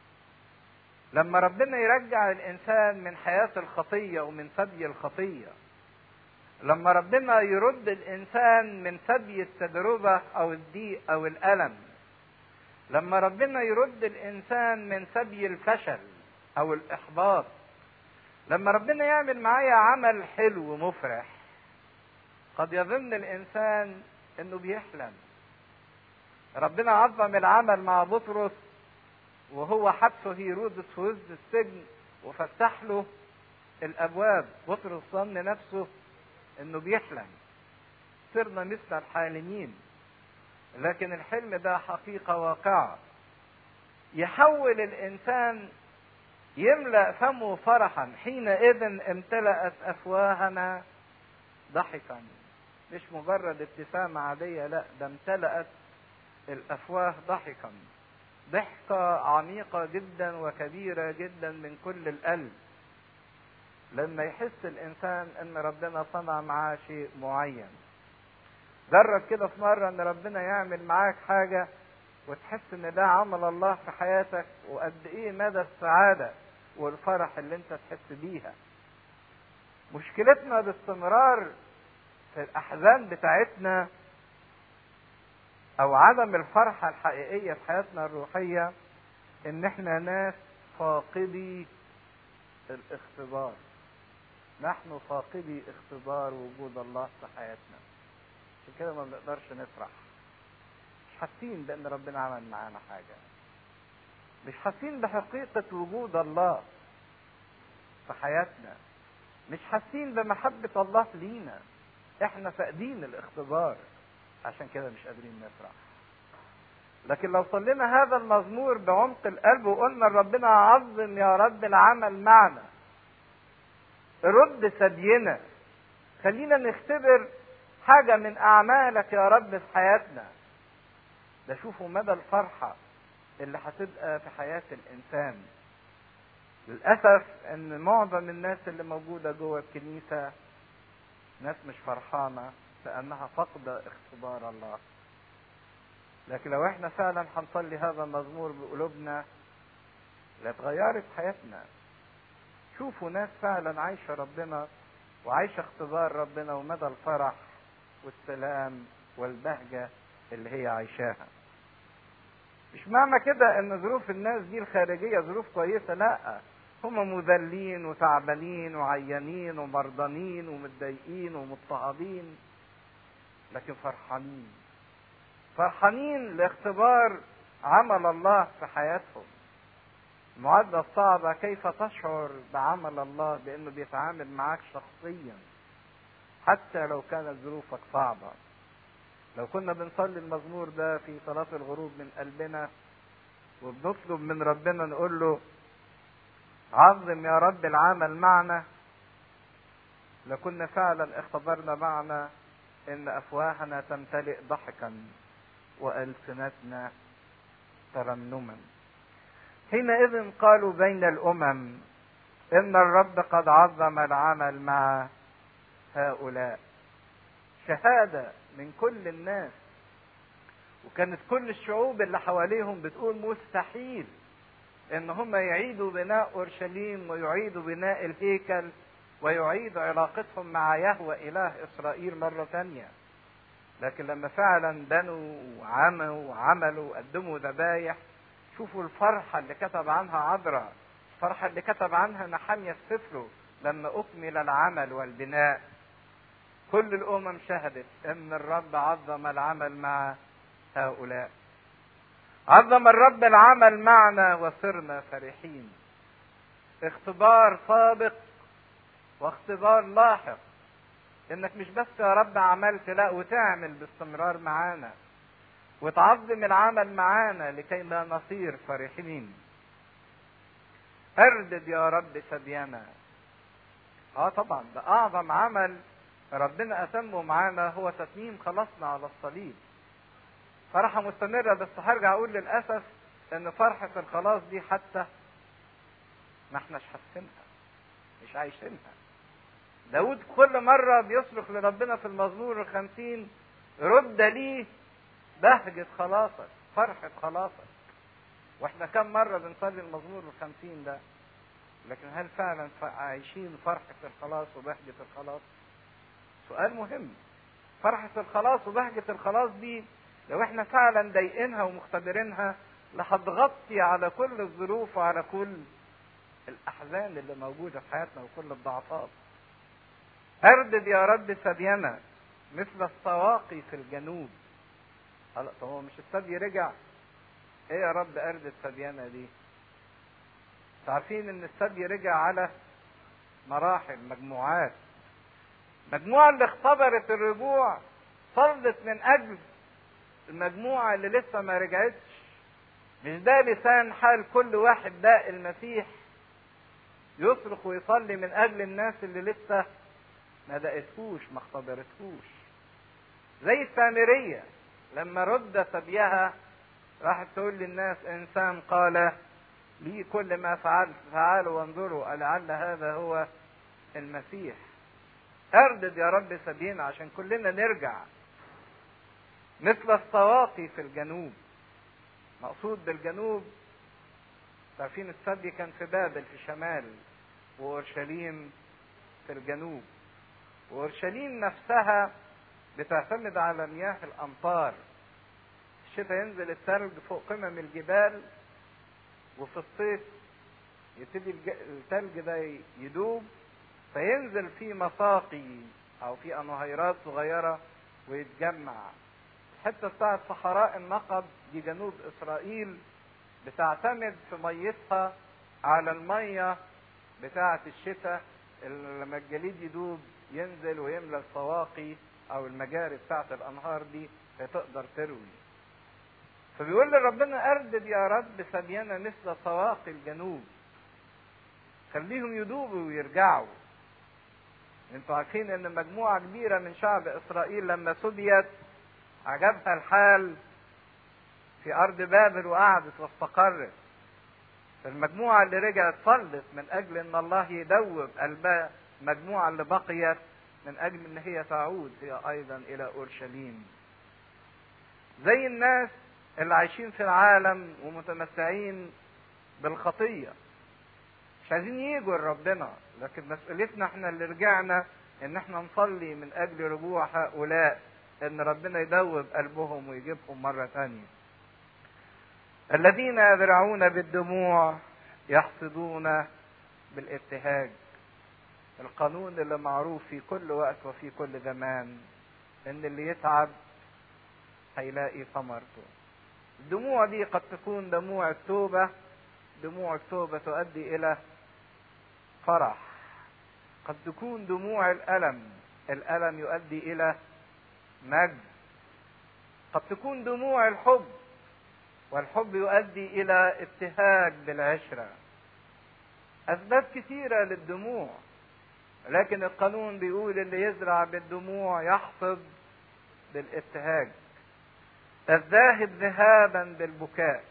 لما ربنا يرجع الانسان من حياه الخطيه ومن سبي الخطيه لما ربنا يرد الانسان من سبي التجربه او الضيق او الالم لما ربنا يرد الانسان من سبي الفشل او الاحباط لما ربنا يعمل معايا عمل حلو مفرح قد يظن الانسان انه بيحلم ربنا عظم العمل مع بطرس وهو حبسه هيرودس في وسط السجن وفتح له الابواب بطرس ظن نفسه انه بيحلم صرنا مثل الحالمين لكن الحلم ده حقيقة واقعة يحول الانسان يملا فمه فرحا حينئذ امتلأت افواهنا ضحكا مش مجرد ابتسامة عادية لا ده امتلأت الافواه ضحكا ضحكة عميقة جدا وكبيرة جدا من كل القلب لما يحس الانسان ان ربنا صنع معاه شيء معين جرب كده في مرة ان ربنا يعمل معاك حاجة وتحس ان ده عمل الله في حياتك وقد ايه مدى السعادة والفرح اللي انت تحس بيها مشكلتنا باستمرار في الاحزان بتاعتنا او عدم الفرحة الحقيقية في حياتنا الروحية ان احنا ناس فاقدي الاختبار نحن فاقدي اختبار وجود الله في حياتنا عشان كده ما بنقدرش نفرح مش حاسين بان ربنا عمل معانا حاجة مش حاسين بحقيقة وجود الله في حياتنا مش حاسين بمحبة الله لينا احنا فاقدين الاختبار عشان كده مش قادرين نفرح لكن لو صلينا هذا المزمور بعمق القلب وقلنا لربنا عظم يا رب العمل معنا رد ثدينا خلينا نختبر حاجة من أعمالك يا رب في حياتنا ده شوفوا مدى الفرحة اللي هتبقى في حياة الإنسان للأسف إن معظم الناس اللي موجودة جوه الكنيسة ناس مش فرحانة لأنها فاقدة اختبار الله لكن لو احنا فعلا هنصلي هذا المزمور بقلوبنا لاتغيرت حياتنا شوفوا ناس فعلا عايشة ربنا وعايشة اختبار ربنا ومدى الفرح والسلام والبهجة اللي هي عايشاها مش معنى كده ان ظروف الناس دي الخارجية ظروف كويسة لا هم مذلين وتعبانين وعيانين ومرضانين ومتضايقين ومضطهدين لكن فرحانين فرحانين لاختبار عمل الله في حياتهم المعادلة الصعبة كيف تشعر بعمل الله بأنه بيتعامل معاك شخصيا حتى لو كانت ظروفك صعبة لو كنا بنصلي المزمور ده في صلاة الغروب من قلبنا وبنطلب من ربنا نقول له عظم يا رب العمل معنا لكنا فعلا اختبرنا معنا ان افواهنا تمتلئ ضحكا والسنتنا ترنما حينئذ قالوا بين الامم ان الرب قد عظم العمل مع هؤلاء شهاده من كل الناس وكانت كل الشعوب اللي حواليهم بتقول مستحيل ان هم يعيدوا بناء اورشليم ويعيدوا بناء الهيكل ويعيدوا علاقتهم مع يهوى اله اسرائيل مره ثانيه لكن لما فعلا بنوا وعملوا وعملوا وقدموا ذبايح شوفوا الفرحه اللي كتب عنها عذراء الفرحه اللي كتب عنها نحمية في سفره لما اكمل العمل والبناء كل الامم شهدت ان الرب عظم العمل مع هؤلاء عظم الرب العمل معنا وصرنا فرحين اختبار سابق واختبار لاحق انك مش بس يا رب عملت لا وتعمل باستمرار معانا وتعظم العمل معانا لكي لا نصير فرحين اردد يا رب سبينا اه طبعا ده اعظم عمل ربنا اتمه معانا هو تتميم خلاصنا على الصليب فرحه مستمره بس هرجع اقول للاسف ان فرحه الخلاص دي حتى ما احناش حاسينها مش عايشينها داود كل مرة بيصرخ لربنا في المزمور الخمسين رد لي بهجة خلاصك فرحة خلاصك واحنا كم مرة بنصلي المزمور الخمسين ده لكن هل فعلا عايشين فرحة الخلاص وبهجة الخلاص سؤال مهم فرحة الخلاص وبهجة الخلاص دي لو احنا فعلا ضايقينها ومختبرينها هتغطي على كل الظروف وعلى كل الاحزان اللي موجودة في حياتنا وكل الضعفات اردد يا رب ثدينا مثل السواقي في الجنوب هلا طب هو مش الثدي رجع ايه يا رب اردد ثدينا دي عارفين ان الثدي رجع على مراحل مجموعات المجموعة اللي اختبرت الرجوع صلت من اجل المجموعة اللي لسه ما رجعتش مش ده لسان حال كل واحد ده المسيح يصرخ ويصلي من اجل الناس اللي لسه ما دقتهوش ما اختبرتهوش زي السامريه لما رد سبيها راحت تقول للناس انسان قال لي كل ما فعلت تعالوا وانظروا لعل هذا هو المسيح اردد يا رب سبينا عشان كلنا نرجع مثل السواقي في الجنوب مقصود بالجنوب عارفين السبي كان في بابل في الشمال واورشليم في الجنوب واورشليم نفسها بتعتمد على مياه الامطار الشتاء ينزل الثلج فوق قمم الجبال وفي الصيف يبتدي الثلج ده يدوب فينزل في مساقي او في انهيرات صغيره ويتجمع الحته بتاعت صحراء النقب دي جنوب اسرائيل بتعتمد في ميتها على الميه بتاعه الشتاء لما الجليد يدوب ينزل ويملى السواقي او المجاري بتاعه الانهار دي فتقدر تروي فبيقول لربنا اردد يا رب سبينا مثل سواقي الجنوب خليهم يدوبوا ويرجعوا انتوا عارفين ان مجموعة كبيرة من شعب اسرائيل لما سبيت عجبها الحال في ارض بابل وقعدت واستقرت المجموعة اللي رجعت صلت من اجل ان الله يدوب قلبها المجموعة اللي بقيت من اجل ان هي تعود هي ايضا الى اورشليم زي الناس اللي عايشين في العالم ومتمتعين بالخطية مش عايزين يجوا لربنا لكن مسؤوليتنا احنا اللي رجعنا ان احنا نصلي من اجل رجوع هؤلاء ان ربنا يدوب قلبهم ويجيبهم مرة تانية الذين يذرعون بالدموع يحصدون بالابتهاج القانون اللي معروف في كل وقت وفي كل زمان ان اللي يتعب هيلاقي ثمرته الدموع دي قد تكون دموع التوبة دموع التوبة تؤدي إلى فرح قد تكون دموع الألم الألم يؤدي إلى مجد قد تكون دموع الحب والحب يؤدي إلى ابتهاج بالعشرة أسباب كثيرة للدموع لكن القانون بيقول اللي يزرع بالدموع يحصد بالابتهاج الذاهب ذهابا بالبكاء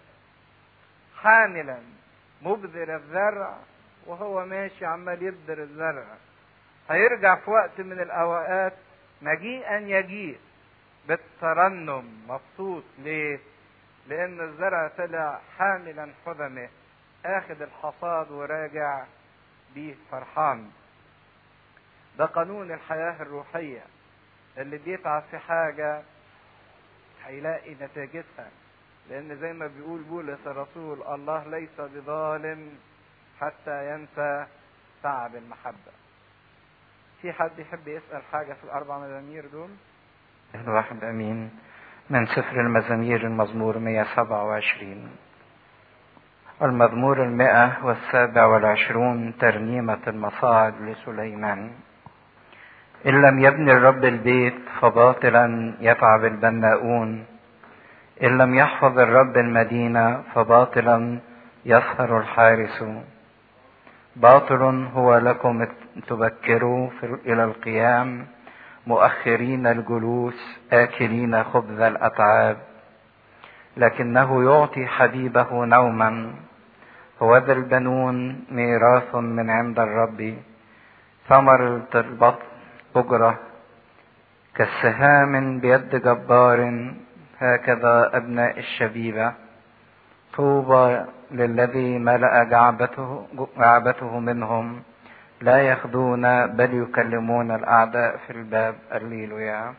حاملا مبذر الزرع وهو ماشي عمال يبذر الزرع هيرجع في وقت من الاوقات مجيئا يجيء بالترنم مبسوط ليه لان الزرع طلع حاملا حزمه اخذ الحصاد وراجع بيه فرحان ده قانون الحياة الروحية اللي بيتعب في حاجة هيلاقي نتيجتها لان زي ما بيقول بولس الرسول الله ليس بظالم حتى ينسى تعب المحبة في حد يحب يسأل حاجة في الأربع مزامير دول الواحد أمين من سفر المزامير المزمور 127 المزمور المئة والسابع والعشرون ترنيمة المصاعد لسليمان إن لم يبني الرب البيت فباطلا يتعب البناؤون إن لم يحفظ الرب المدينة فباطلا يسهر الحارس باطل هو لكم تبكروا إلى القيام مؤخرين الجلوس آكلين خبز الأتعاب لكنه يعطي حبيبه نوما هو ذا البنون ميراث من عند الرب ثمر البطن أجرة كالسهام بيد جبار هكذا أبناء الشبيبة طوبى للذي ملأ جعبته, جعبته منهم لا يخدون بل يكلمون الأعداء في الباب الليلويا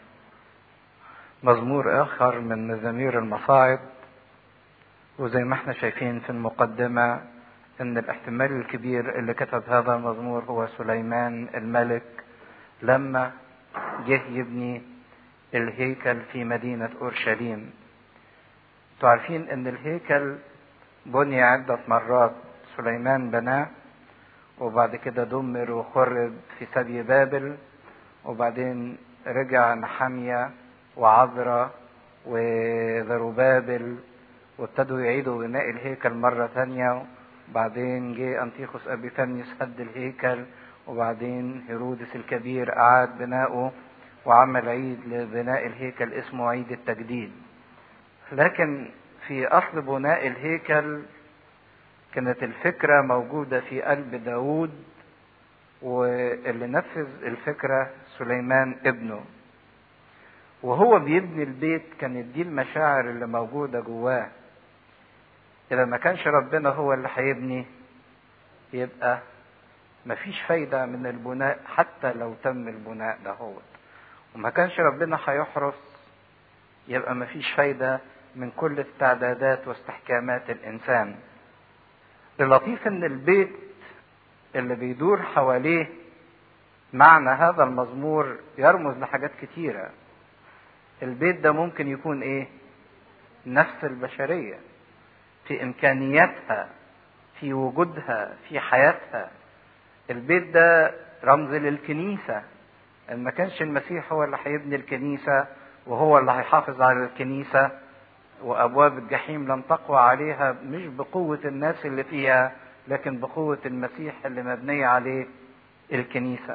مزمور آخر من مزامير المصاعد وزي ما احنا شايفين في المقدمة ان الاحتمال الكبير اللي كتب هذا المزمور هو سليمان الملك لما جه يبني الهيكل في مدينة أورشليم تعرفين ان الهيكل بني عدة مرات سليمان بناه وبعد كده دمر وخرب في سبي بابل وبعدين رجع نحمية وعذرة وذروبابل وابتدوا يعيدوا بناء الهيكل مرة ثانية وبعدين جه أنتيخوس أبيفانيوس هد الهيكل وبعدين هيرودس الكبير أعاد بناؤه وعمل عيد لبناء الهيكل اسمه عيد التجديد لكن في أصل بناء الهيكل كانت الفكرة موجودة في قلب داود واللي نفذ الفكرة سليمان ابنه وهو بيبني البيت كانت دي المشاعر اللي موجودة جواه إذا ما كانش ربنا هو اللي هيبني يبقى مفيش فايدة من البناء حتى لو تم البناء ده هو وما كانش ربنا هيحرس يبقى مفيش فايدة من كل استعدادات واستحكامات الإنسان اللطيف إن البيت اللي بيدور حواليه معنى هذا المزمور يرمز لحاجات كتيرة البيت ده ممكن يكون ايه نفس البشرية في امكانياتها في وجودها في حياتها البيت ده رمز للكنيسة ان ما كانش المسيح هو اللي هيبني الكنيسة وهو اللي هيحافظ على الكنيسة وابواب الجحيم لن تقوى عليها مش بقوة الناس اللي فيها لكن بقوة المسيح اللي مبنية عليه الكنيسة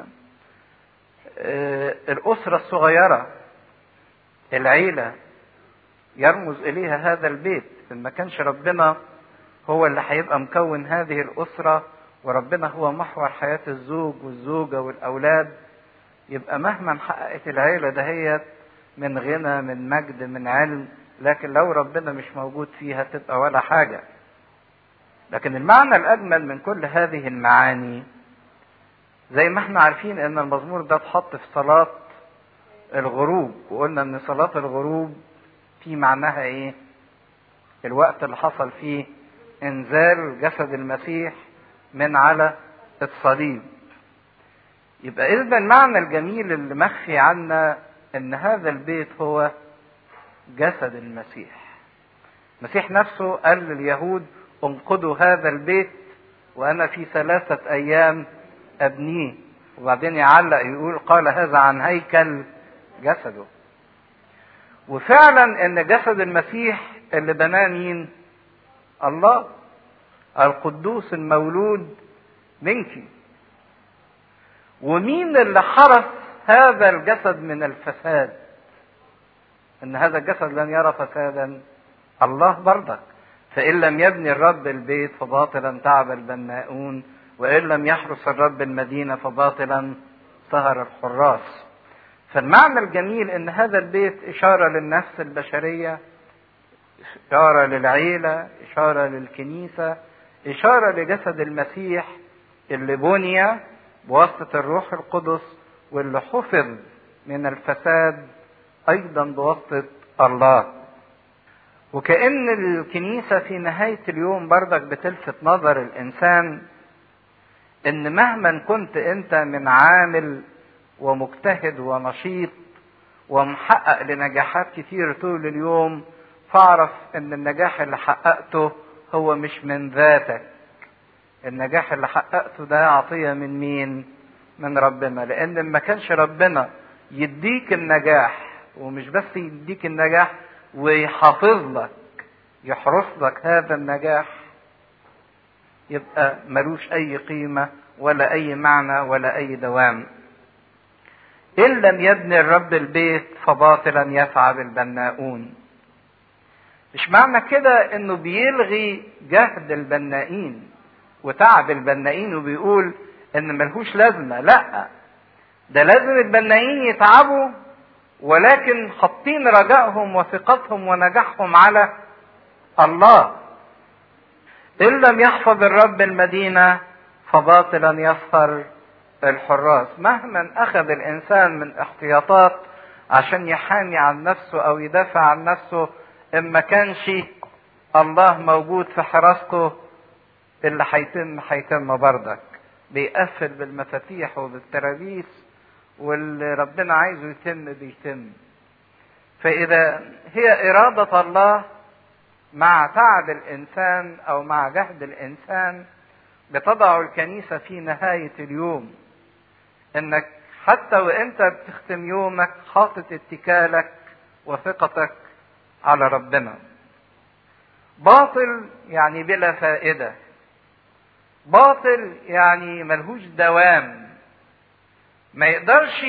الأسرة الصغيرة العيلة يرمز إليها هذا البيت إن ما كانش ربنا هو اللي هيبقى مكون هذه الأسرة وربنا هو محور حياة الزوج والزوجة والأولاد يبقى مهما حققت العيلة دهيت من غنى من مجد من علم لكن لو ربنا مش موجود فيها تبقى ولا حاجة لكن المعنى الأجمل من كل هذه المعاني زي ما احنا عارفين ان المزمور ده اتحط في صلاة الغروب وقلنا ان صلاة الغروب في معناها ايه الوقت اللي حصل فيه انزال جسد المسيح من على الصليب يبقى اذا المعنى الجميل اللي مخفي عنا ان هذا البيت هو جسد المسيح المسيح نفسه قال لليهود انقضوا هذا البيت وانا في ثلاثة ايام ابنيه وبعدين يعلق يقول قال هذا عن هيكل جسده وفعلا ان جسد المسيح اللي بناه مين الله القدوس المولود منك ومين اللي حرس هذا الجسد من الفساد ان هذا الجسد لن يرى فسادا الله برضك فان لم يبني الرب البيت فباطلا تعب البناؤون وان لم يحرس الرب المدينه فباطلا سهر الحراس فالمعنى الجميل ان هذا البيت اشاره للنفس البشريه اشاره للعيله اشاره للكنيسه اشاره لجسد المسيح اللي بني بواسطه الروح القدس واللي حفظ من الفساد ايضا بواسطه الله وكأن الكنيسة في نهاية اليوم بردك بتلفت نظر الإنسان إن مهما كنت أنت من عامل ومجتهد ونشيط ومحقق لنجاحات كتير طول اليوم فاعرف إن النجاح اللي حققته هو مش من ذاتك النجاح اللي حققته ده عطية من مين؟ من ربنا لأن ما كانش ربنا يديك النجاح ومش بس يديك النجاح ويحافظ لك يحرس لك هذا النجاح يبقى ملوش اي قيمة ولا اي معنى ولا اي دوام ان لم يبني الرب البيت فباطلا يفعل البناؤون مش معنى كده انه بيلغي جهد البنائين وتعب البنائين وبيقول ان ملهوش لازمة لا ده لازم البنائين يتعبوا ولكن حاطين رجائهم وثقتهم ونجاحهم على الله ان لم يحفظ الرب المدينه فباطلا يسهر الحراس مهما اخذ الانسان من احتياطات عشان يحامي عن نفسه او يدافع عن نفسه ان ما كانش الله موجود في حراسته اللي هيتم هيتم بردك بيقفل بالمفاتيح وبالترابيس واللي ربنا عايزه يتم بيتم فإذا هي إرادة الله مع تعب الإنسان أو مع جهد الإنسان بتضع الكنيسة في نهاية اليوم إنك حتى وإنت بتختم يومك حاطط اتكالك وثقتك على ربنا باطل يعني بلا فائدة باطل يعني ملهوش دوام ما يقدرش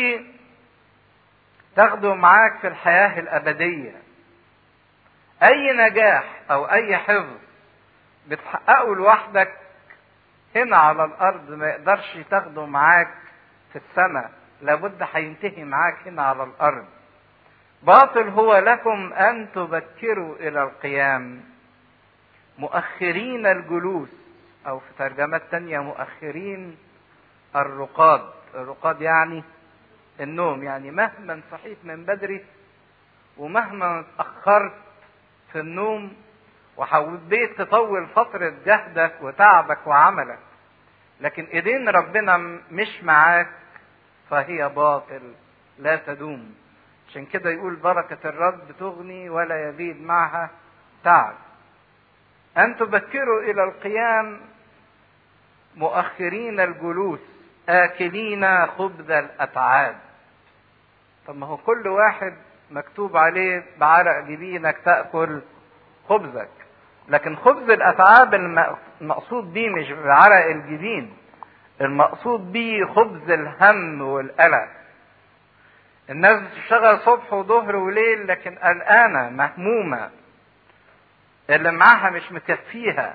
تاخده معاك في الحياة الأبدية أي نجاح أو أي حفظ بتحققه لوحدك هنا على الأرض ما يقدرش تاخده معاك في السماء لابد هينتهي معاك هنا على الأرض باطل هو لكم أن تبكروا إلى القيام مؤخرين الجلوس أو في ترجمات تانية مؤخرين الرقاد الرقاد يعني النوم يعني مهما صحيت من بدري ومهما اتأخرت في النوم وحبيت تطول فترة جهدك وتعبك وعملك لكن ايدين ربنا مش معاك فهي باطل لا تدوم عشان كده يقول بركة الرب تغني ولا يزيد معها تعب أن تبكروا إلى القيام مؤخرين الجلوس آكلين خبز الأتعاب طب ما هو كل واحد مكتوب عليه بعرق جبينك تأكل خبزك لكن خبز الأتعاب المقصود بيه مش بعرق الجبين المقصود بيه خبز الهم والقلق الناس بتشتغل صبح وظهر وليل لكن قلقانة مهمومة اللي معاها مش مكفيها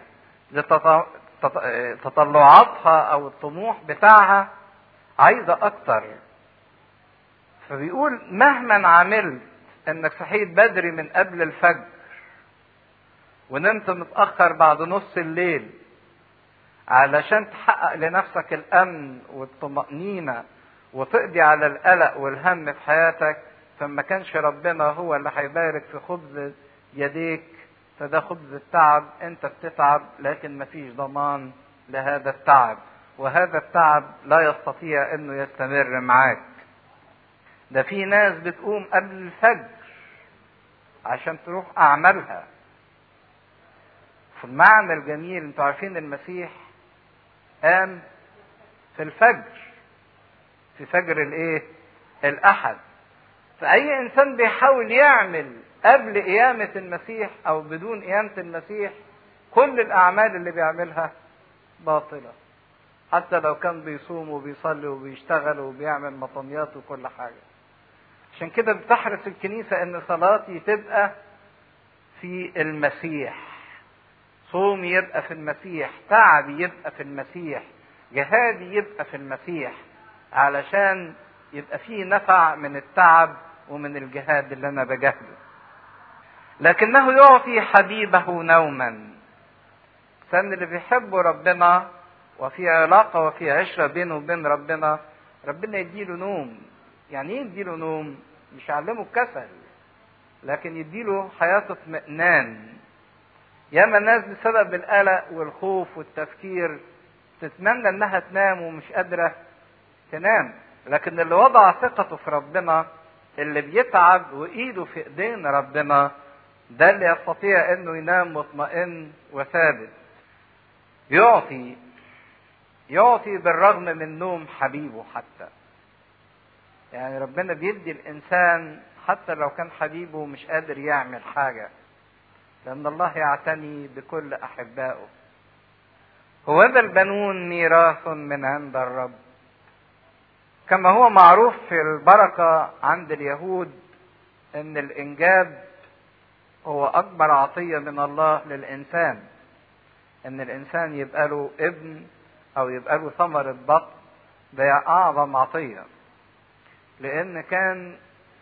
تطلعاتها او الطموح بتاعها عايزة اكتر فبيقول مهما عملت انك صحيت بدري من قبل الفجر ونمت متأخر بعد نص الليل علشان تحقق لنفسك الامن والطمأنينة وتقضي على القلق والهم في حياتك فما كانش ربنا هو اللي هيبارك في خبز يديك فده خبز التعب انت بتتعب لكن مفيش ضمان لهذا التعب وهذا التعب لا يستطيع انه يستمر معاك ده في ناس بتقوم قبل الفجر عشان تروح اعمالها في المعنى الجميل انتوا عارفين المسيح قام في الفجر في فجر الايه الاحد فاي انسان بيحاول يعمل قبل قيامة المسيح او بدون قيامة المسيح كل الاعمال اللي بيعملها باطلة حتى لو كان بيصوم وبيصلي وبيشتغل وبيعمل مطنيات وكل حاجة عشان كده بتحرص الكنيسة ان صلاتي تبقى في المسيح صومي يبقى في المسيح تعبي يبقى في المسيح جهادي يبقى في المسيح علشان يبقى فيه نفع من التعب ومن الجهاد اللي انا بجاهده لكنه يعطي حبيبه نوما الانسان اللي بيحب ربنا وفي علاقه وفي عشره بينه وبين ربنا ربنا يديله نوم يعني ايه يديله نوم مش يعلمه الكسل لكن يديله حياه اطمئنان ياما ناس بسبب القلق والخوف والتفكير تتمنى انها تنام ومش قادره تنام لكن اللي وضع ثقته في ربنا اللي بيتعب وايده في ايدين ربنا ده اللي يستطيع انه ينام مطمئن وثابت يعطي يعطي بالرغم من نوم حبيبه حتى يعني ربنا بيدي الانسان حتى لو كان حبيبه مش قادر يعمل حاجه لان الله يعتني بكل احبائه هو ذا البنون ميراث من عند الرب كما هو معروف في البركة عند اليهود ان الانجاب هو اكبر عطية من الله للانسان ان الانسان يبقى له ابن او يبقى له ثمرة بطن ده اعظم عطية لان كان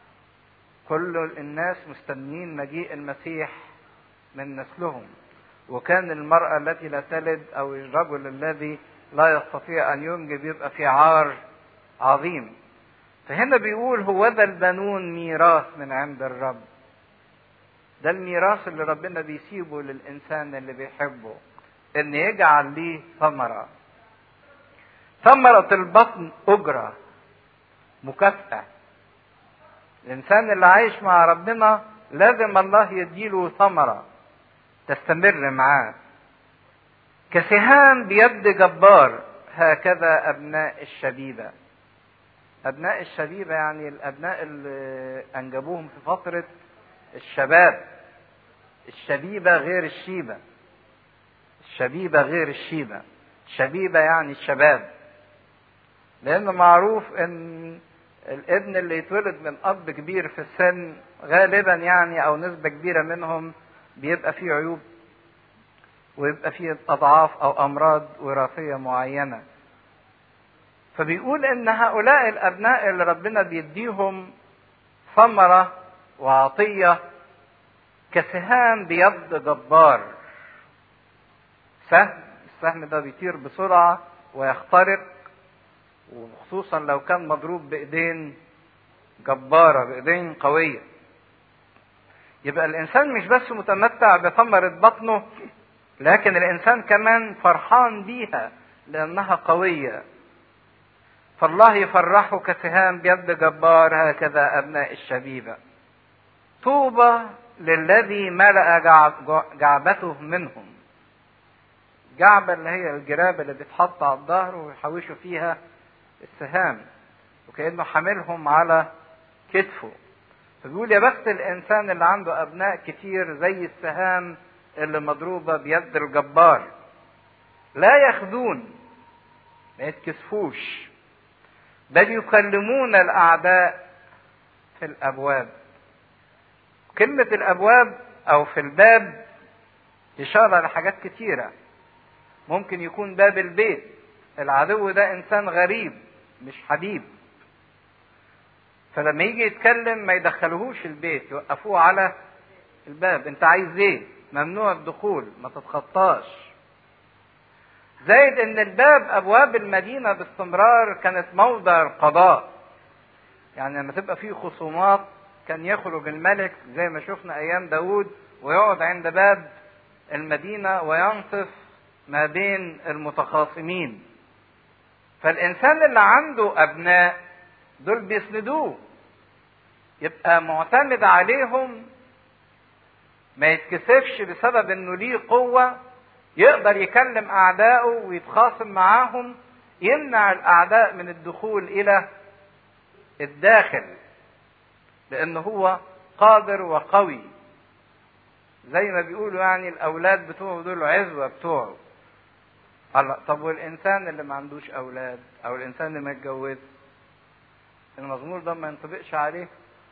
كل الناس مستنيين مجيء المسيح من نسلهم وكان المرأة التي لا تلد او الرجل الذي لا يستطيع ان ينجب يبقى في عار عظيم فهنا بيقول هو ذا البنون ميراث من عند الرب ده الميراث اللي ربنا بيسيبه للإنسان اللي بيحبه إن يجعل ليه ثمرة ثمرة البطن أجرة مكافأة الإنسان اللي عايش مع ربنا لازم الله يديله ثمرة تستمر معاه كسهام بيد جبار هكذا أبناء الشبيبة أبناء الشبيبة يعني الأبناء اللي أنجبوهم في فترة الشباب الشبيبة غير الشيبة الشبيبة غير الشيبة الشبيبة يعني الشباب لأن معروف إن الابن اللي يتولد من أب كبير في السن غالبا يعني أو نسبة كبيرة منهم بيبقى فيه عيوب ويبقى فيه أضعاف أو أمراض وراثية معينة فبيقول إن هؤلاء الأبناء اللي ربنا بيديهم ثمرة وعطية كسهام بيد جبار سهم السهم ده بيطير بسرعة ويخترق وخصوصا لو كان مضروب بايدين جبارة بايدين قوية يبقى الانسان مش بس متمتع بثمرة بطنه لكن الانسان كمان فرحان بيها لانها قوية فالله يفرحه كسهام بيد جبار هكذا ابناء الشبيبة طوبى للذي ملأ جعبته منهم جعبة اللي هي الجرابة اللي بتتحط على الظهر ويحوشوا فيها السهام وكأنه حاملهم على كتفه فبيقول يا بخت الإنسان اللي عنده أبناء كتير زي السهام اللي مضروبة بيد الجبار لا يخدون ما يتكسفوش بل يكلمون الأعداء في الأبواب كلمة الأبواب أو في الباب إشارة لحاجات كتيرة ممكن يكون باب البيت العدو ده إنسان غريب مش حبيب فلما يجي يتكلم ما يدخلوهوش البيت يوقفوه على الباب انت عايز ايه ممنوع الدخول ما تتخطاش زائد ان الباب ابواب المدينة باستمرار كانت موضع القضاء يعني لما تبقى فيه خصومات كان يخرج الملك زي ما شفنا ايام داود ويقعد عند باب المدينة وينصف ما بين المتخاصمين فالانسان اللي عنده ابناء دول بيسندوه يبقى معتمد عليهم ما يتكسفش بسبب انه ليه قوة يقدر يكلم اعدائه ويتخاصم معاهم يمنع الاعداء من الدخول الى الداخل لان هو قادر وقوي زي ما بيقولوا يعني الاولاد بتوعه دول عزوة بتوعه الله طب والانسان اللي ما عندوش اولاد او الانسان اللي ما اتجوزش المزمور ده ما ينطبقش عليه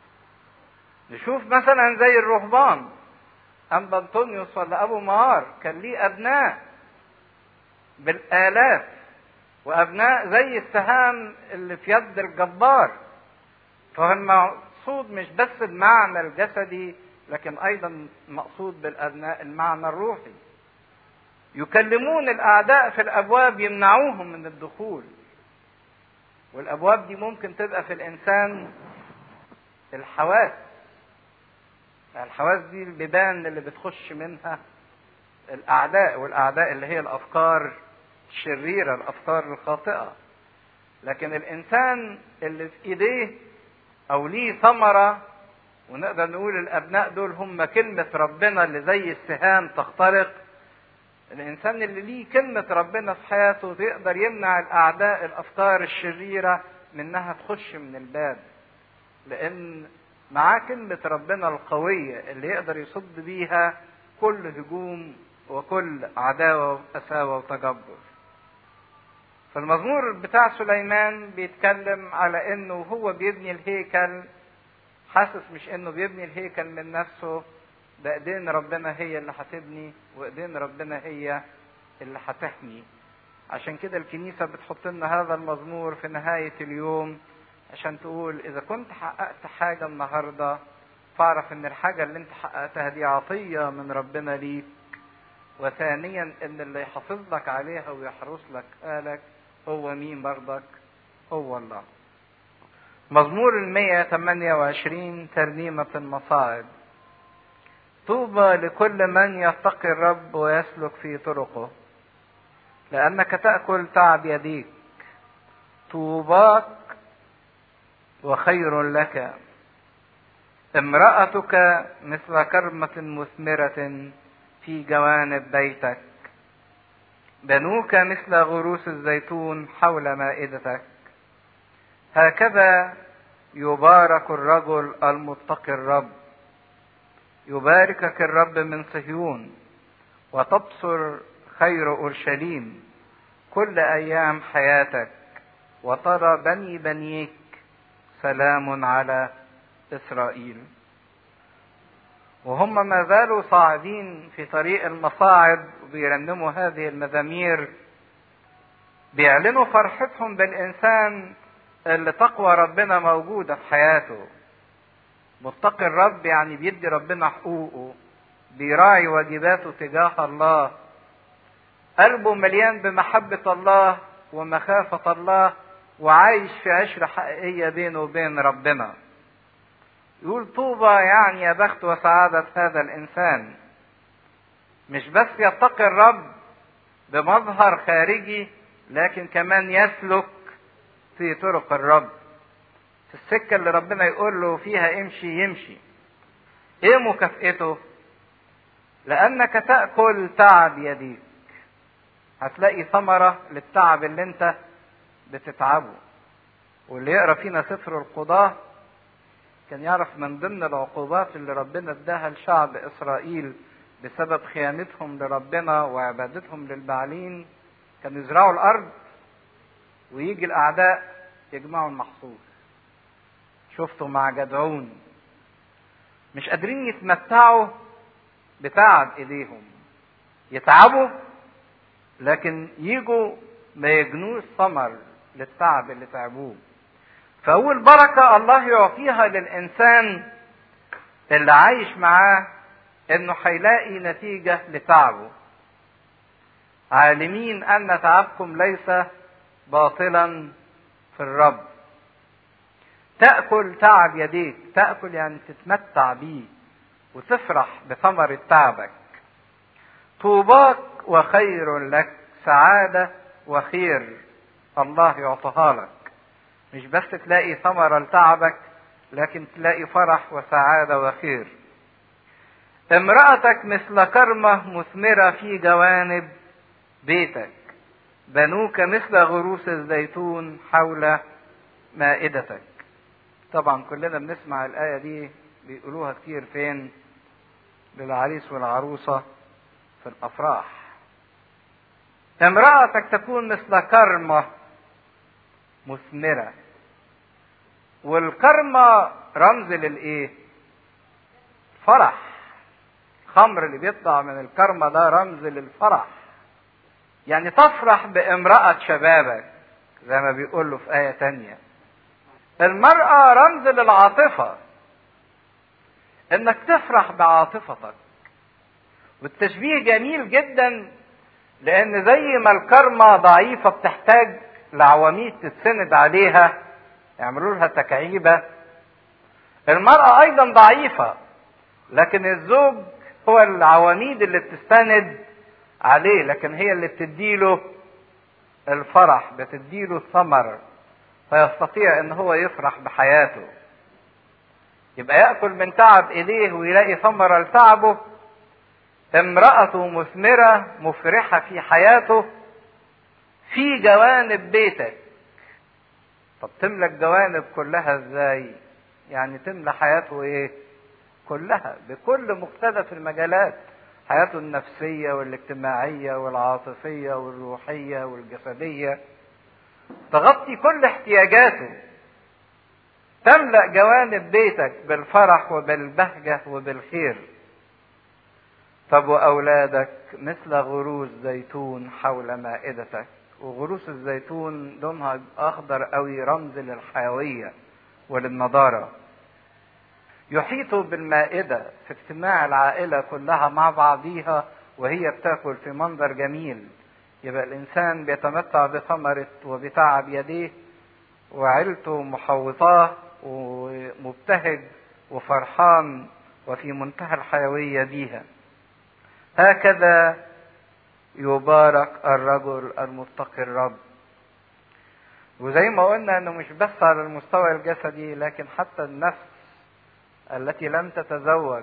نشوف مثلا زي الرهبان أنبا أنطونيوس ولا أبو مهار كان ليه أبناء بالآلاف وأبناء زي السهام اللي في يد الجبار فهو المقصود مش بس المعنى الجسدي لكن أيضا مقصود بالأبناء المعنى الروحي يكلمون الأعداء في الأبواب يمنعوهم من الدخول والابواب دي ممكن تبقى في الانسان الحواس الحواس دي البيبان اللي بتخش منها الاعداء والاعداء اللي هي الافكار الشريره الافكار الخاطئه لكن الانسان اللي في ايديه او ليه ثمره ونقدر نقول الابناء دول هم كلمه ربنا اللي زي السهام تخترق الانسان اللي ليه كلمة ربنا في حياته يقدر يمنع الاعداء الافكار الشريرة منها تخش من الباب لان معاه كلمة ربنا القوية اللي يقدر يصد بيها كل هجوم وكل عداوة وقساوة وتجبر فالمزمور بتاع سليمان بيتكلم على انه هو بيبني الهيكل حاسس مش انه بيبني الهيكل من نفسه ده ايدين ربنا هي اللي هتبني وايدين ربنا هي اللي هتحمي عشان كده الكنيسة بتحط لنا هذا المزمور في نهاية اليوم عشان تقول إذا كنت حققت حاجة النهاردة فاعرف إن الحاجة اللي أنت حققتها دي عطية من ربنا ليك وثانيا إن اللي يحافظ لك عليها ويحرس لك آلك هو مين برضك؟ هو الله. مزمور المية 128 ترنيمة المصاعد طوبى لكل من يتقي الرب ويسلك في طرقه لأنك تأكل تعب يديك طوباك وخير لك امرأتك مثل كرمة مثمرة في جوانب بيتك بنوك مثل غروس الزيتون حول مائدتك هكذا يبارك الرجل المتقي الرب يباركك الرب من صهيون وتبصر خير اورشليم كل ايام حياتك وترى بني بنيك سلام على اسرائيل وهم ما زالوا صاعدين في طريق المصاعد وبيرنموا هذه المزامير بيعلنوا فرحتهم بالانسان اللي تقوى ربنا موجوده في حياته متقي الرب يعني بيدي ربنا حقوقه بيراعي واجباته تجاه الله قلبه مليان بمحبة الله ومخافة الله وعايش في عشرة حقيقية بينه وبين ربنا يقول طوبى يعني يا بخت وسعادة هذا الإنسان مش بس يتقي الرب بمظهر خارجي لكن كمان يسلك في طرق الرب في السكة اللي ربنا يقول له فيها امشي يمشي ايه مكافئته لانك تأكل تعب يديك هتلاقي ثمرة للتعب اللي انت بتتعبه واللي يقرا فينا سفر القضاة كان يعرف من ضمن العقوبات اللي ربنا اداها لشعب اسرائيل بسبب خيانتهم لربنا وعبادتهم للبعلين كانوا يزرعوا الارض ويجي الاعداء يجمعوا المحصول شفتوا مع جدعون مش قادرين يتمتعوا بتعب ايديهم يتعبوا لكن يجوا ما يجنوش ثمر للتعب اللي تعبوه فأول بركة الله يعطيها للإنسان اللي عايش معاه إنه هيلاقي نتيجة لتعبه عالمين أن تعبكم ليس باطلا في الرب تأكل تعب يديك تأكل يعني تتمتع بيه وتفرح بثمرة تعبك طوباك وخير لك سعادة وخير الله يعطيها لك مش بس تلاقي ثمرة لتعبك لكن تلاقي فرح وسعادة وخير امرأتك مثل كرمة مثمرة في جوانب بيتك بنوك مثل غروس الزيتون حول مائدتك طبعا كلنا بنسمع الآية دي بيقولوها كتير فين للعريس والعروسة في الأفراح امرأتك تكون مثل كرمة مثمرة والكرمة رمز للإيه؟ فرح الخمر اللي بيطلع من الكرمة ده رمز للفرح يعني تفرح بامرأة شبابك زي ما بيقول له في آية تانية المرأة رمز للعاطفة انك تفرح بعاطفتك والتشبيه جميل جدا لان زي ما الكرمة ضعيفة بتحتاج لعواميد تتسند عليها يعملوا لها تكعيبة المرأة ايضا ضعيفة لكن الزوج هو العواميد اللي بتستند عليه لكن هي اللي بتديله الفرح بتديله الثمر فيستطيع ان هو يفرح بحياته يبقى ياكل من تعب ايديه ويلاقي ثمره لتعبه امرأته مثمرة مفرحة في حياته في جوانب بيتك طب تملى الجوانب كلها ازاي يعني تملى حياته ايه كلها بكل مختلف المجالات حياته النفسية والاجتماعية والعاطفية والروحية والجسدية تغطي كل احتياجاته تملأ جوانب بيتك بالفرح وبالبهجة وبالخير طب وأولادك مثل غروس زيتون حول مائدتك وغروس الزيتون لونها أخضر قوي رمز للحيوية وللنضارة يحيطوا بالمائدة في اجتماع العائلة كلها مع بعضيها وهي بتاكل في منظر جميل يبقى الإنسان بيتمتع بثمرة وبتعب يديه وعيلته محوطاه ومبتهج وفرحان وفي منتهى الحيوية بيها هكذا يبارك الرجل المتقي الرب وزي ما قلنا انه مش بس على المستوى الجسدي لكن حتى النفس التي لم تتزوج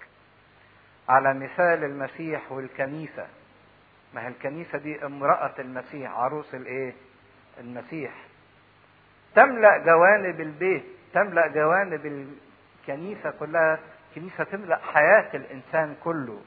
على مثال المسيح والكنيسه ما هي الكنيسه دي امراه المسيح عروس الايه المسيح تملا جوانب البيت تملا جوانب الكنيسه كلها الكنيسة تملأ حياة الإنسان كله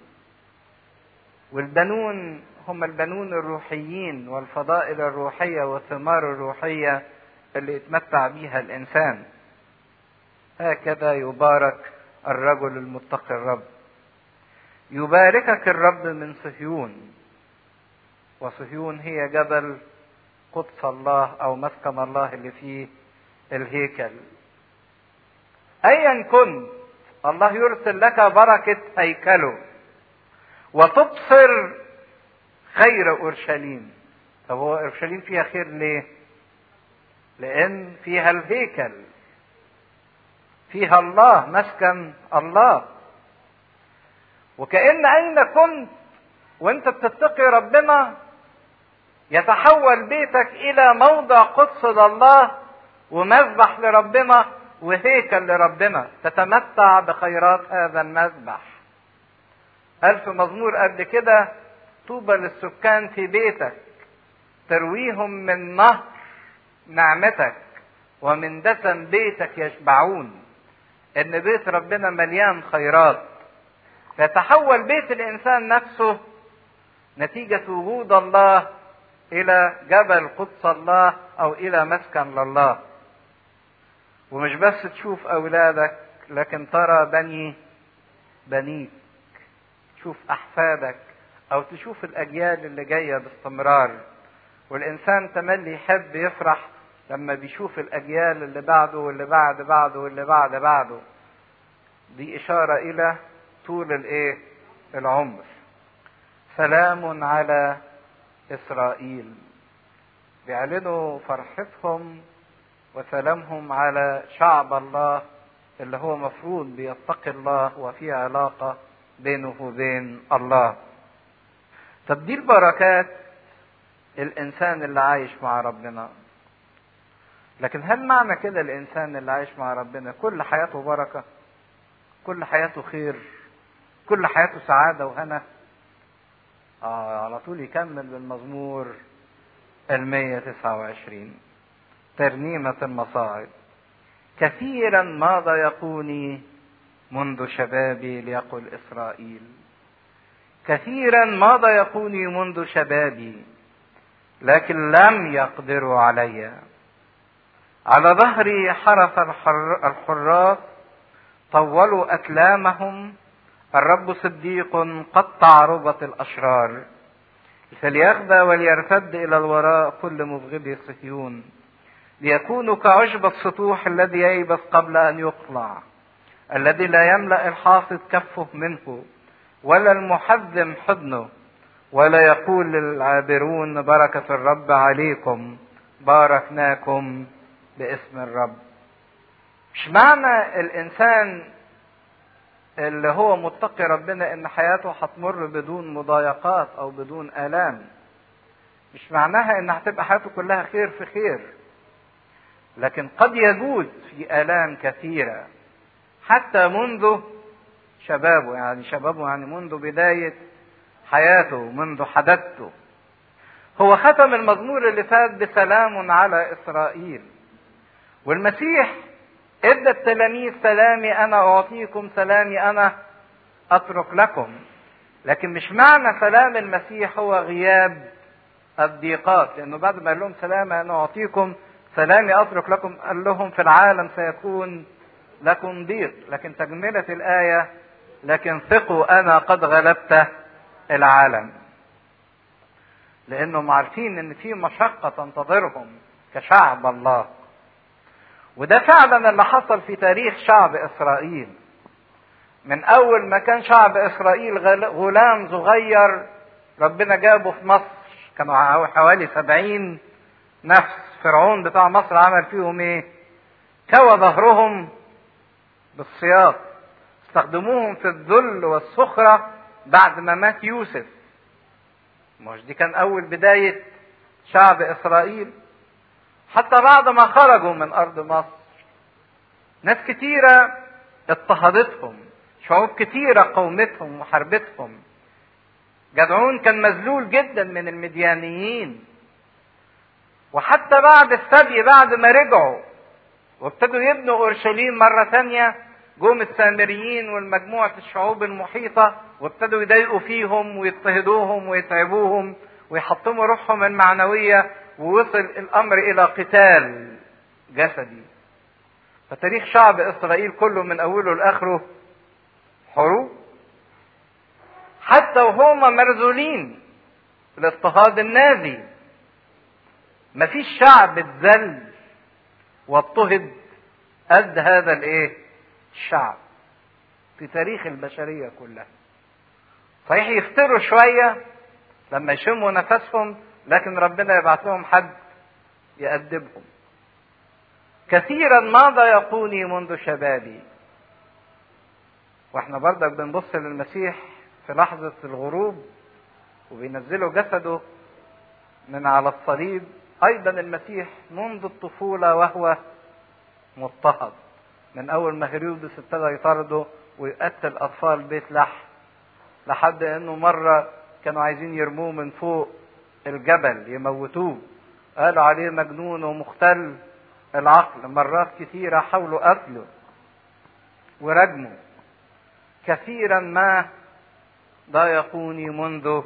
والبنون هم البنون الروحيين والفضائل الروحية والثمار الروحية اللي يتمتع بيها الإنسان هكذا يبارك الرجل المتقي الرب يباركك الرب من صهيون وصهيون هي جبل قدس الله او مسكن الله اللي فيه الهيكل ايا كنت الله يرسل لك بركه هيكله وتبصر خير اورشليم طب هو اورشليم فيها خير ليه لان فيها الهيكل فيها الله مسكن الله وكأن أين كنت وأنت بتتقي ربنا يتحول بيتك إلى موضع قدس لله ومذبح لربنا وهيكل لربنا تتمتع بخيرات هذا المذبح ألف مزمور قد كده طوبى للسكان في بيتك ترويهم من نهر نعمتك ومن دسم بيتك يشبعون ان بيت ربنا مليان خيرات فيتحول بيت الانسان نفسه نتيجة وجود الله الى جبل قدس الله او الى مسكن لله ومش بس تشوف اولادك لكن ترى بني بنيك تشوف احفادك او تشوف الاجيال اللي جايه باستمرار والانسان تملي يحب يفرح لما بيشوف الاجيال اللي بعده واللي بعد بعده واللي بعد بعده دي اشاره الى طول الايه العمر سلام على اسرائيل بيعلنوا فرحتهم وسلامهم على شعب الله اللي هو مفروض بيتقي الله وفي علاقه بينه وبين الله طب دي البركات الانسان اللي عايش مع ربنا لكن هل معنى كده الانسان اللي عايش مع ربنا كل حياته بركه كل حياته خير كل حياته سعاده وهنا آه على طول يكمل بالمزمور المية تسعة وعشرين ترنيمة المصاعد كثيرا ما ضايقوني منذ شبابي ليقل إسرائيل كثيرا ما ضايقوني منذ شبابي لكن لم يقدروا علي على ظهري حرس الحر الحراس طولوا أكلامهم الرب صديق قطع ربة الأشرار فليغدى وليرتد إلى الوراء كل مبغضي صهيون ليكونوا كعشب السطوح الذي ييبس قبل أن يقلع الذي لا يملأ الحاصد كفه منه ولا المحزم حضنه ولا يقول للعابرون بركة الرب عليكم باركناكم باسم الرب مش معنى الإنسان اللي هو متقي ربنا ان حياته هتمر بدون مضايقات او بدون الام مش معناها ان هتبقى حياته كلها خير في خير لكن قد يجود في الام كثيره حتى منذ شبابه يعني شبابه يعني منذ بدايه حياته منذ حدثته هو ختم المزمور اللي فات بسلام على اسرائيل والمسيح ادى التلاميذ سلامي انا اعطيكم سلامي انا اترك لكم لكن مش معنى سلام المسيح هو غياب الضيقات لانه بعد ما قال لهم سلامي انا اعطيكم سلامي اترك لكم قال لهم في العالم سيكون لكم ضيق لكن تجملة الآية لكن ثقوا أنا قد غلبت العالم لأنهم عارفين إن في مشقة تنتظرهم كشعب الله وده فعلا اللي حصل في تاريخ شعب اسرائيل من اول ما كان شعب اسرائيل غلام صغير ربنا جابه في مصر كانوا حوالي سبعين نفس فرعون بتاع مصر عمل فيهم ايه كوى ظهرهم بالسياط استخدموهم في الذل والسخرة بعد ما مات يوسف مش دي كان اول بداية شعب اسرائيل حتى بعد ما خرجوا من ارض مصر ناس كتيرة اضطهدتهم شعوب كتيرة قومتهم وحربتهم جدعون كان مذلول جدا من المديانيين وحتى بعد السبي بعد ما رجعوا وابتدوا يبنوا اورشليم مرة ثانية جم السامريين والمجموعة الشعوب المحيطة وابتدوا يضايقوا فيهم ويضطهدوهم ويتعبوهم ويحطموا روحهم المعنوية ووصل الأمر إلى قتال جسدي فتاريخ شعب إسرائيل كله من أوله لآخره حروب حتى وهم مرذولين الاضطهاد النازي مفيش شعب اتذل واضطهد قد هذا الايه الشعب في تاريخ البشريه كلها صحيح يفتروا شويه لما يشموا نفسهم لكن ربنا يبعث لهم حد يأدبهم كثيرا ما ضايقوني منذ شبابي واحنا برضك بنبص للمسيح في لحظة الغروب وبينزلوا جسده من على الصليب أيضا المسيح منذ الطفولة وهو مضطهد من أول ما هيرودس ابتدى يطارده ويقتل أطفال بيت لحم لحد إنه مرة كانوا عايزين يرموه من فوق الجبل يموتوه قالوا عليه مجنون ومختل العقل مرات كثيرة حاولوا قتله ورجمه كثيرا ما ضايقوني منذ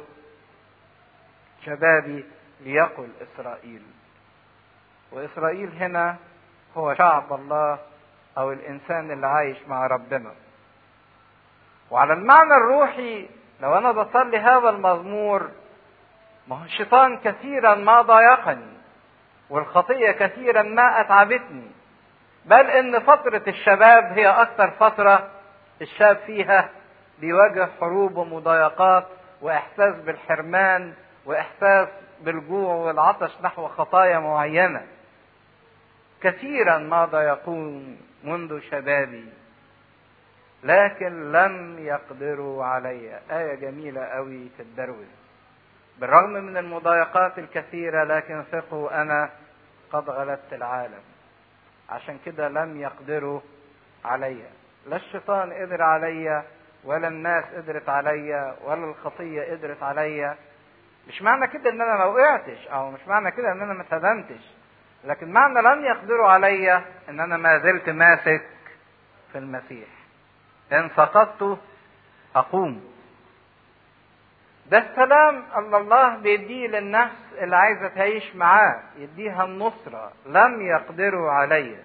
شبابي ليقل إسرائيل وإسرائيل هنا هو شعب الله أو الإنسان اللي عايش مع ربنا وعلى المعنى الروحي لو أنا بصلي هذا المزمور ما هو الشيطان كثيرا ما ضايقني والخطية كثيرا ما أتعبتني بل إن فترة الشباب هي أكثر فترة الشاب فيها بيواجه حروب ومضايقات وإحساس بالحرمان وإحساس بالجوع والعطش نحو خطايا معينة كثيرا ما ضايقون منذ شبابي لكن لم يقدروا علي آية جميلة قوي تتدروز بالرغم من المضايقات الكثيرة لكن ثقوا أنا قد غلبت العالم عشان كده لم يقدروا علي لا الشيطان قدر علي ولا الناس قدرت علي ولا الخطية قدرت علي مش معنى كده ان انا ما وقعتش او مش معنى كده ان انا ما اتهدمتش لكن معنى لم يقدروا علي ان انا ما زلت ماسك في المسيح ان سقطت اقوم ده السلام اللي الله بيديه للنفس اللي عايزه تعيش معاه يديها النصره لم يقدروا علي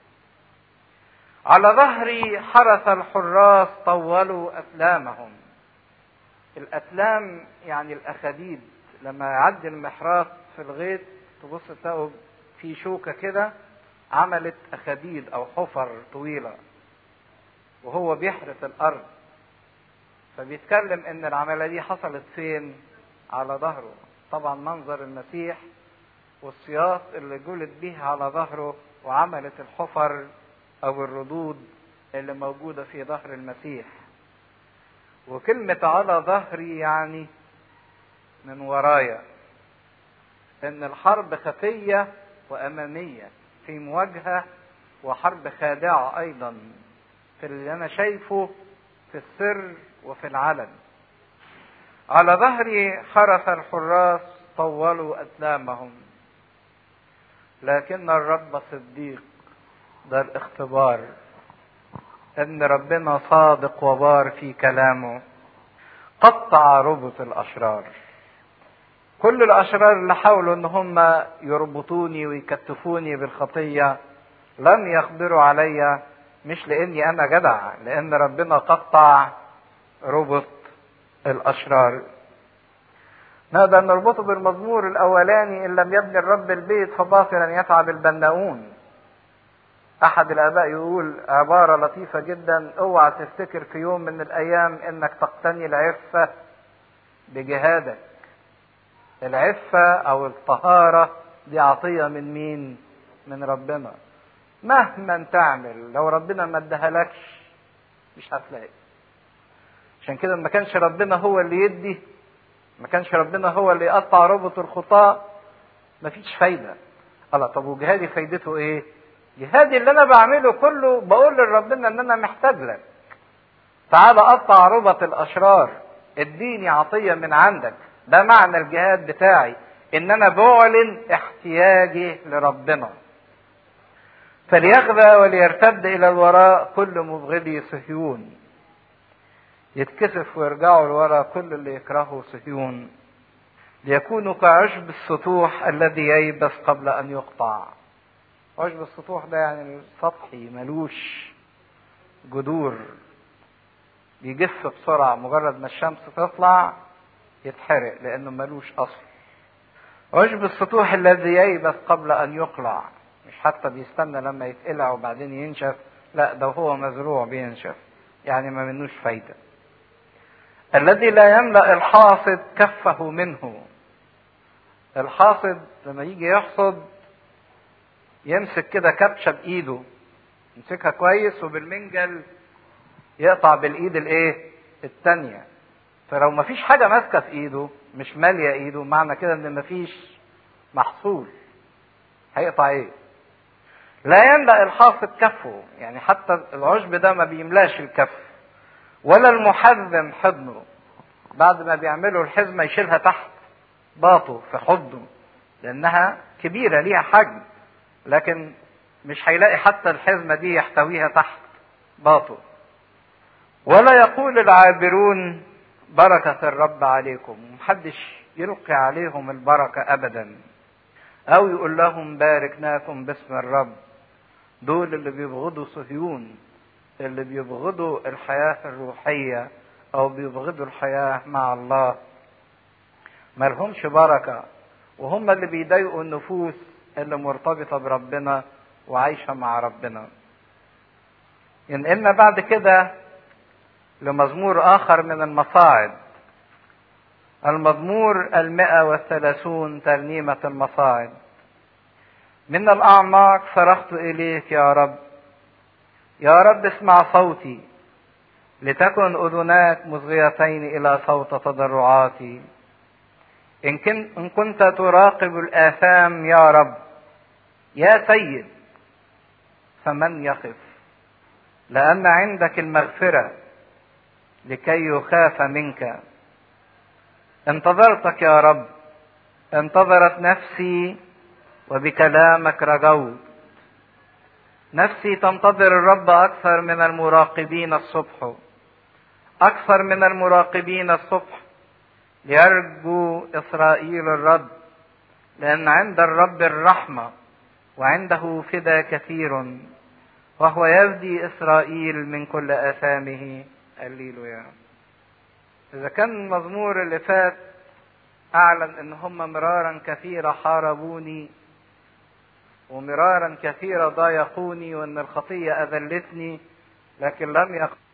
على ظهري حرس الحراس طولوا أسلامهم الأسلام يعني الأخاديد لما يعدي المحراث في الغيط تبص تلاقوا في شوكة كده عملت أخاديد أو حفر طويلة وهو بيحرث الأرض فبيتكلم إن العملية دي حصلت فين؟ على ظهره طبعا منظر المسيح والسياط اللي جلد به على ظهره وعملت الحفر او الردود اللي موجوده في ظهر المسيح وكلمه على ظهري يعني من ورايا ان الحرب خفيه واماميه في مواجهه وحرب خادعه ايضا في اللي انا شايفه في السر وفي العلن على ظهري حرس الحراس طولوا اسلامهم لكن الرب صديق ده الاختبار ان ربنا صادق وبار في كلامه قطع ربط الاشرار كل الاشرار اللي حاولوا ان هم يربطوني ويكتفوني بالخطيه لم يقدروا عليا مش لاني انا جدع لان ربنا قطع ربط الاشرار نقدر نربطه بالمزمور الاولاني ان لم يبني الرب البيت فباطلا يتعب البناؤون احد الاباء يقول عبارة لطيفة جدا اوعى تفتكر في يوم من الايام انك تقتني العفة بجهادك العفة او الطهارة دي عطية من مين من ربنا مهما تعمل لو ربنا ما ادهلكش مش هتلاقي عشان كده ما كانش ربنا هو اللي يدي ما كانش ربنا هو اللي يقطع ربط الخطاة مفيش فايدة الله طب وجهادي فايدته ايه جهادي اللي انا بعمله كله بقول لربنا ان انا محتاج لك تعال قطع ربط الاشرار اديني عطيه من عندك ده معنى الجهاد بتاعي ان انا بعلن احتياجي لربنا فليغبى وليرتد الى الوراء كل مبغضي صهيون يتكسف ويرجعوا لورا كل اللي يكرهوا صهيون ليكونوا كعشب السطوح الذي ييبس قبل ان يقطع عشب السطوح ده يعني سطحي ملوش جذور بيجف بسرعة مجرد ما الشمس تطلع يتحرق لأنه ملوش أصل عشب السطوح الذي ييبس قبل أن يقلع مش حتى بيستنى لما يتقلع وبعدين ينشف لا ده هو مزروع بينشف يعني ما منوش فايدة الذي لا يملأ الحاصد كفه منه الحاصد لما يجي يحصد يمسك كده كبشة بإيده يمسكها كويس وبالمنجل يقطع بالايد الايه التانية فلو مفيش حاجة ماسكة في ايده مش مالية ايده معنى كده ان مفيش محصول هيقطع ايه لا يملأ الحاصد كفه يعني حتى العشب ده ما بيملاش الكف ولا المحزم حضنه بعد ما بيعملوا الحزمة يشيلها تحت باطه في حضنه لانها كبيرة ليها حجم لكن مش هيلاقي حتى الحزمة دي يحتويها تحت باطه ولا يقول العابرون بركة الرب عليكم محدش يلقي عليهم البركة أبدا أو يقول لهم باركناكم باسم الرب دول اللي بيبغضوا صهيون اللي بيبغضوا الحياة الروحية أو بيبغضوا الحياة مع الله ملهمش بركة وهم اللي بيضايقوا النفوس اللي مرتبطة بربنا وعايشة مع ربنا ينقلنا بعد كده لمزمور آخر من المصاعد المزمور المئة والثلاثون ترنيمة المصاعد من الأعماق صرخت إليك يا رب يا رب اسمع صوتي لتكن أذناك مصغيتين إلى صوت تضرعاتي إن, كن إن كنت تراقب الآثام يا رب يا سيد فمن يقف لأن عندك المغفرة لكي يخاف منك انتظرتك يا رب انتظرت نفسي وبكلامك رجوت نفسي تنتظر الرب اكثر من المراقبين الصبح اكثر من المراقبين الصبح ليرجو اسرائيل الرد لان عند الرب الرحمه وعنده فدا كثير وهو يفدي اسرائيل من كل اثامه هللويا إذا كان المزمور اللي فات أعلن إن هم مرارا كثيرة حاربوني ومرارا كثيرة ضايقوني وإن الخطية أذلتني لكن لم يق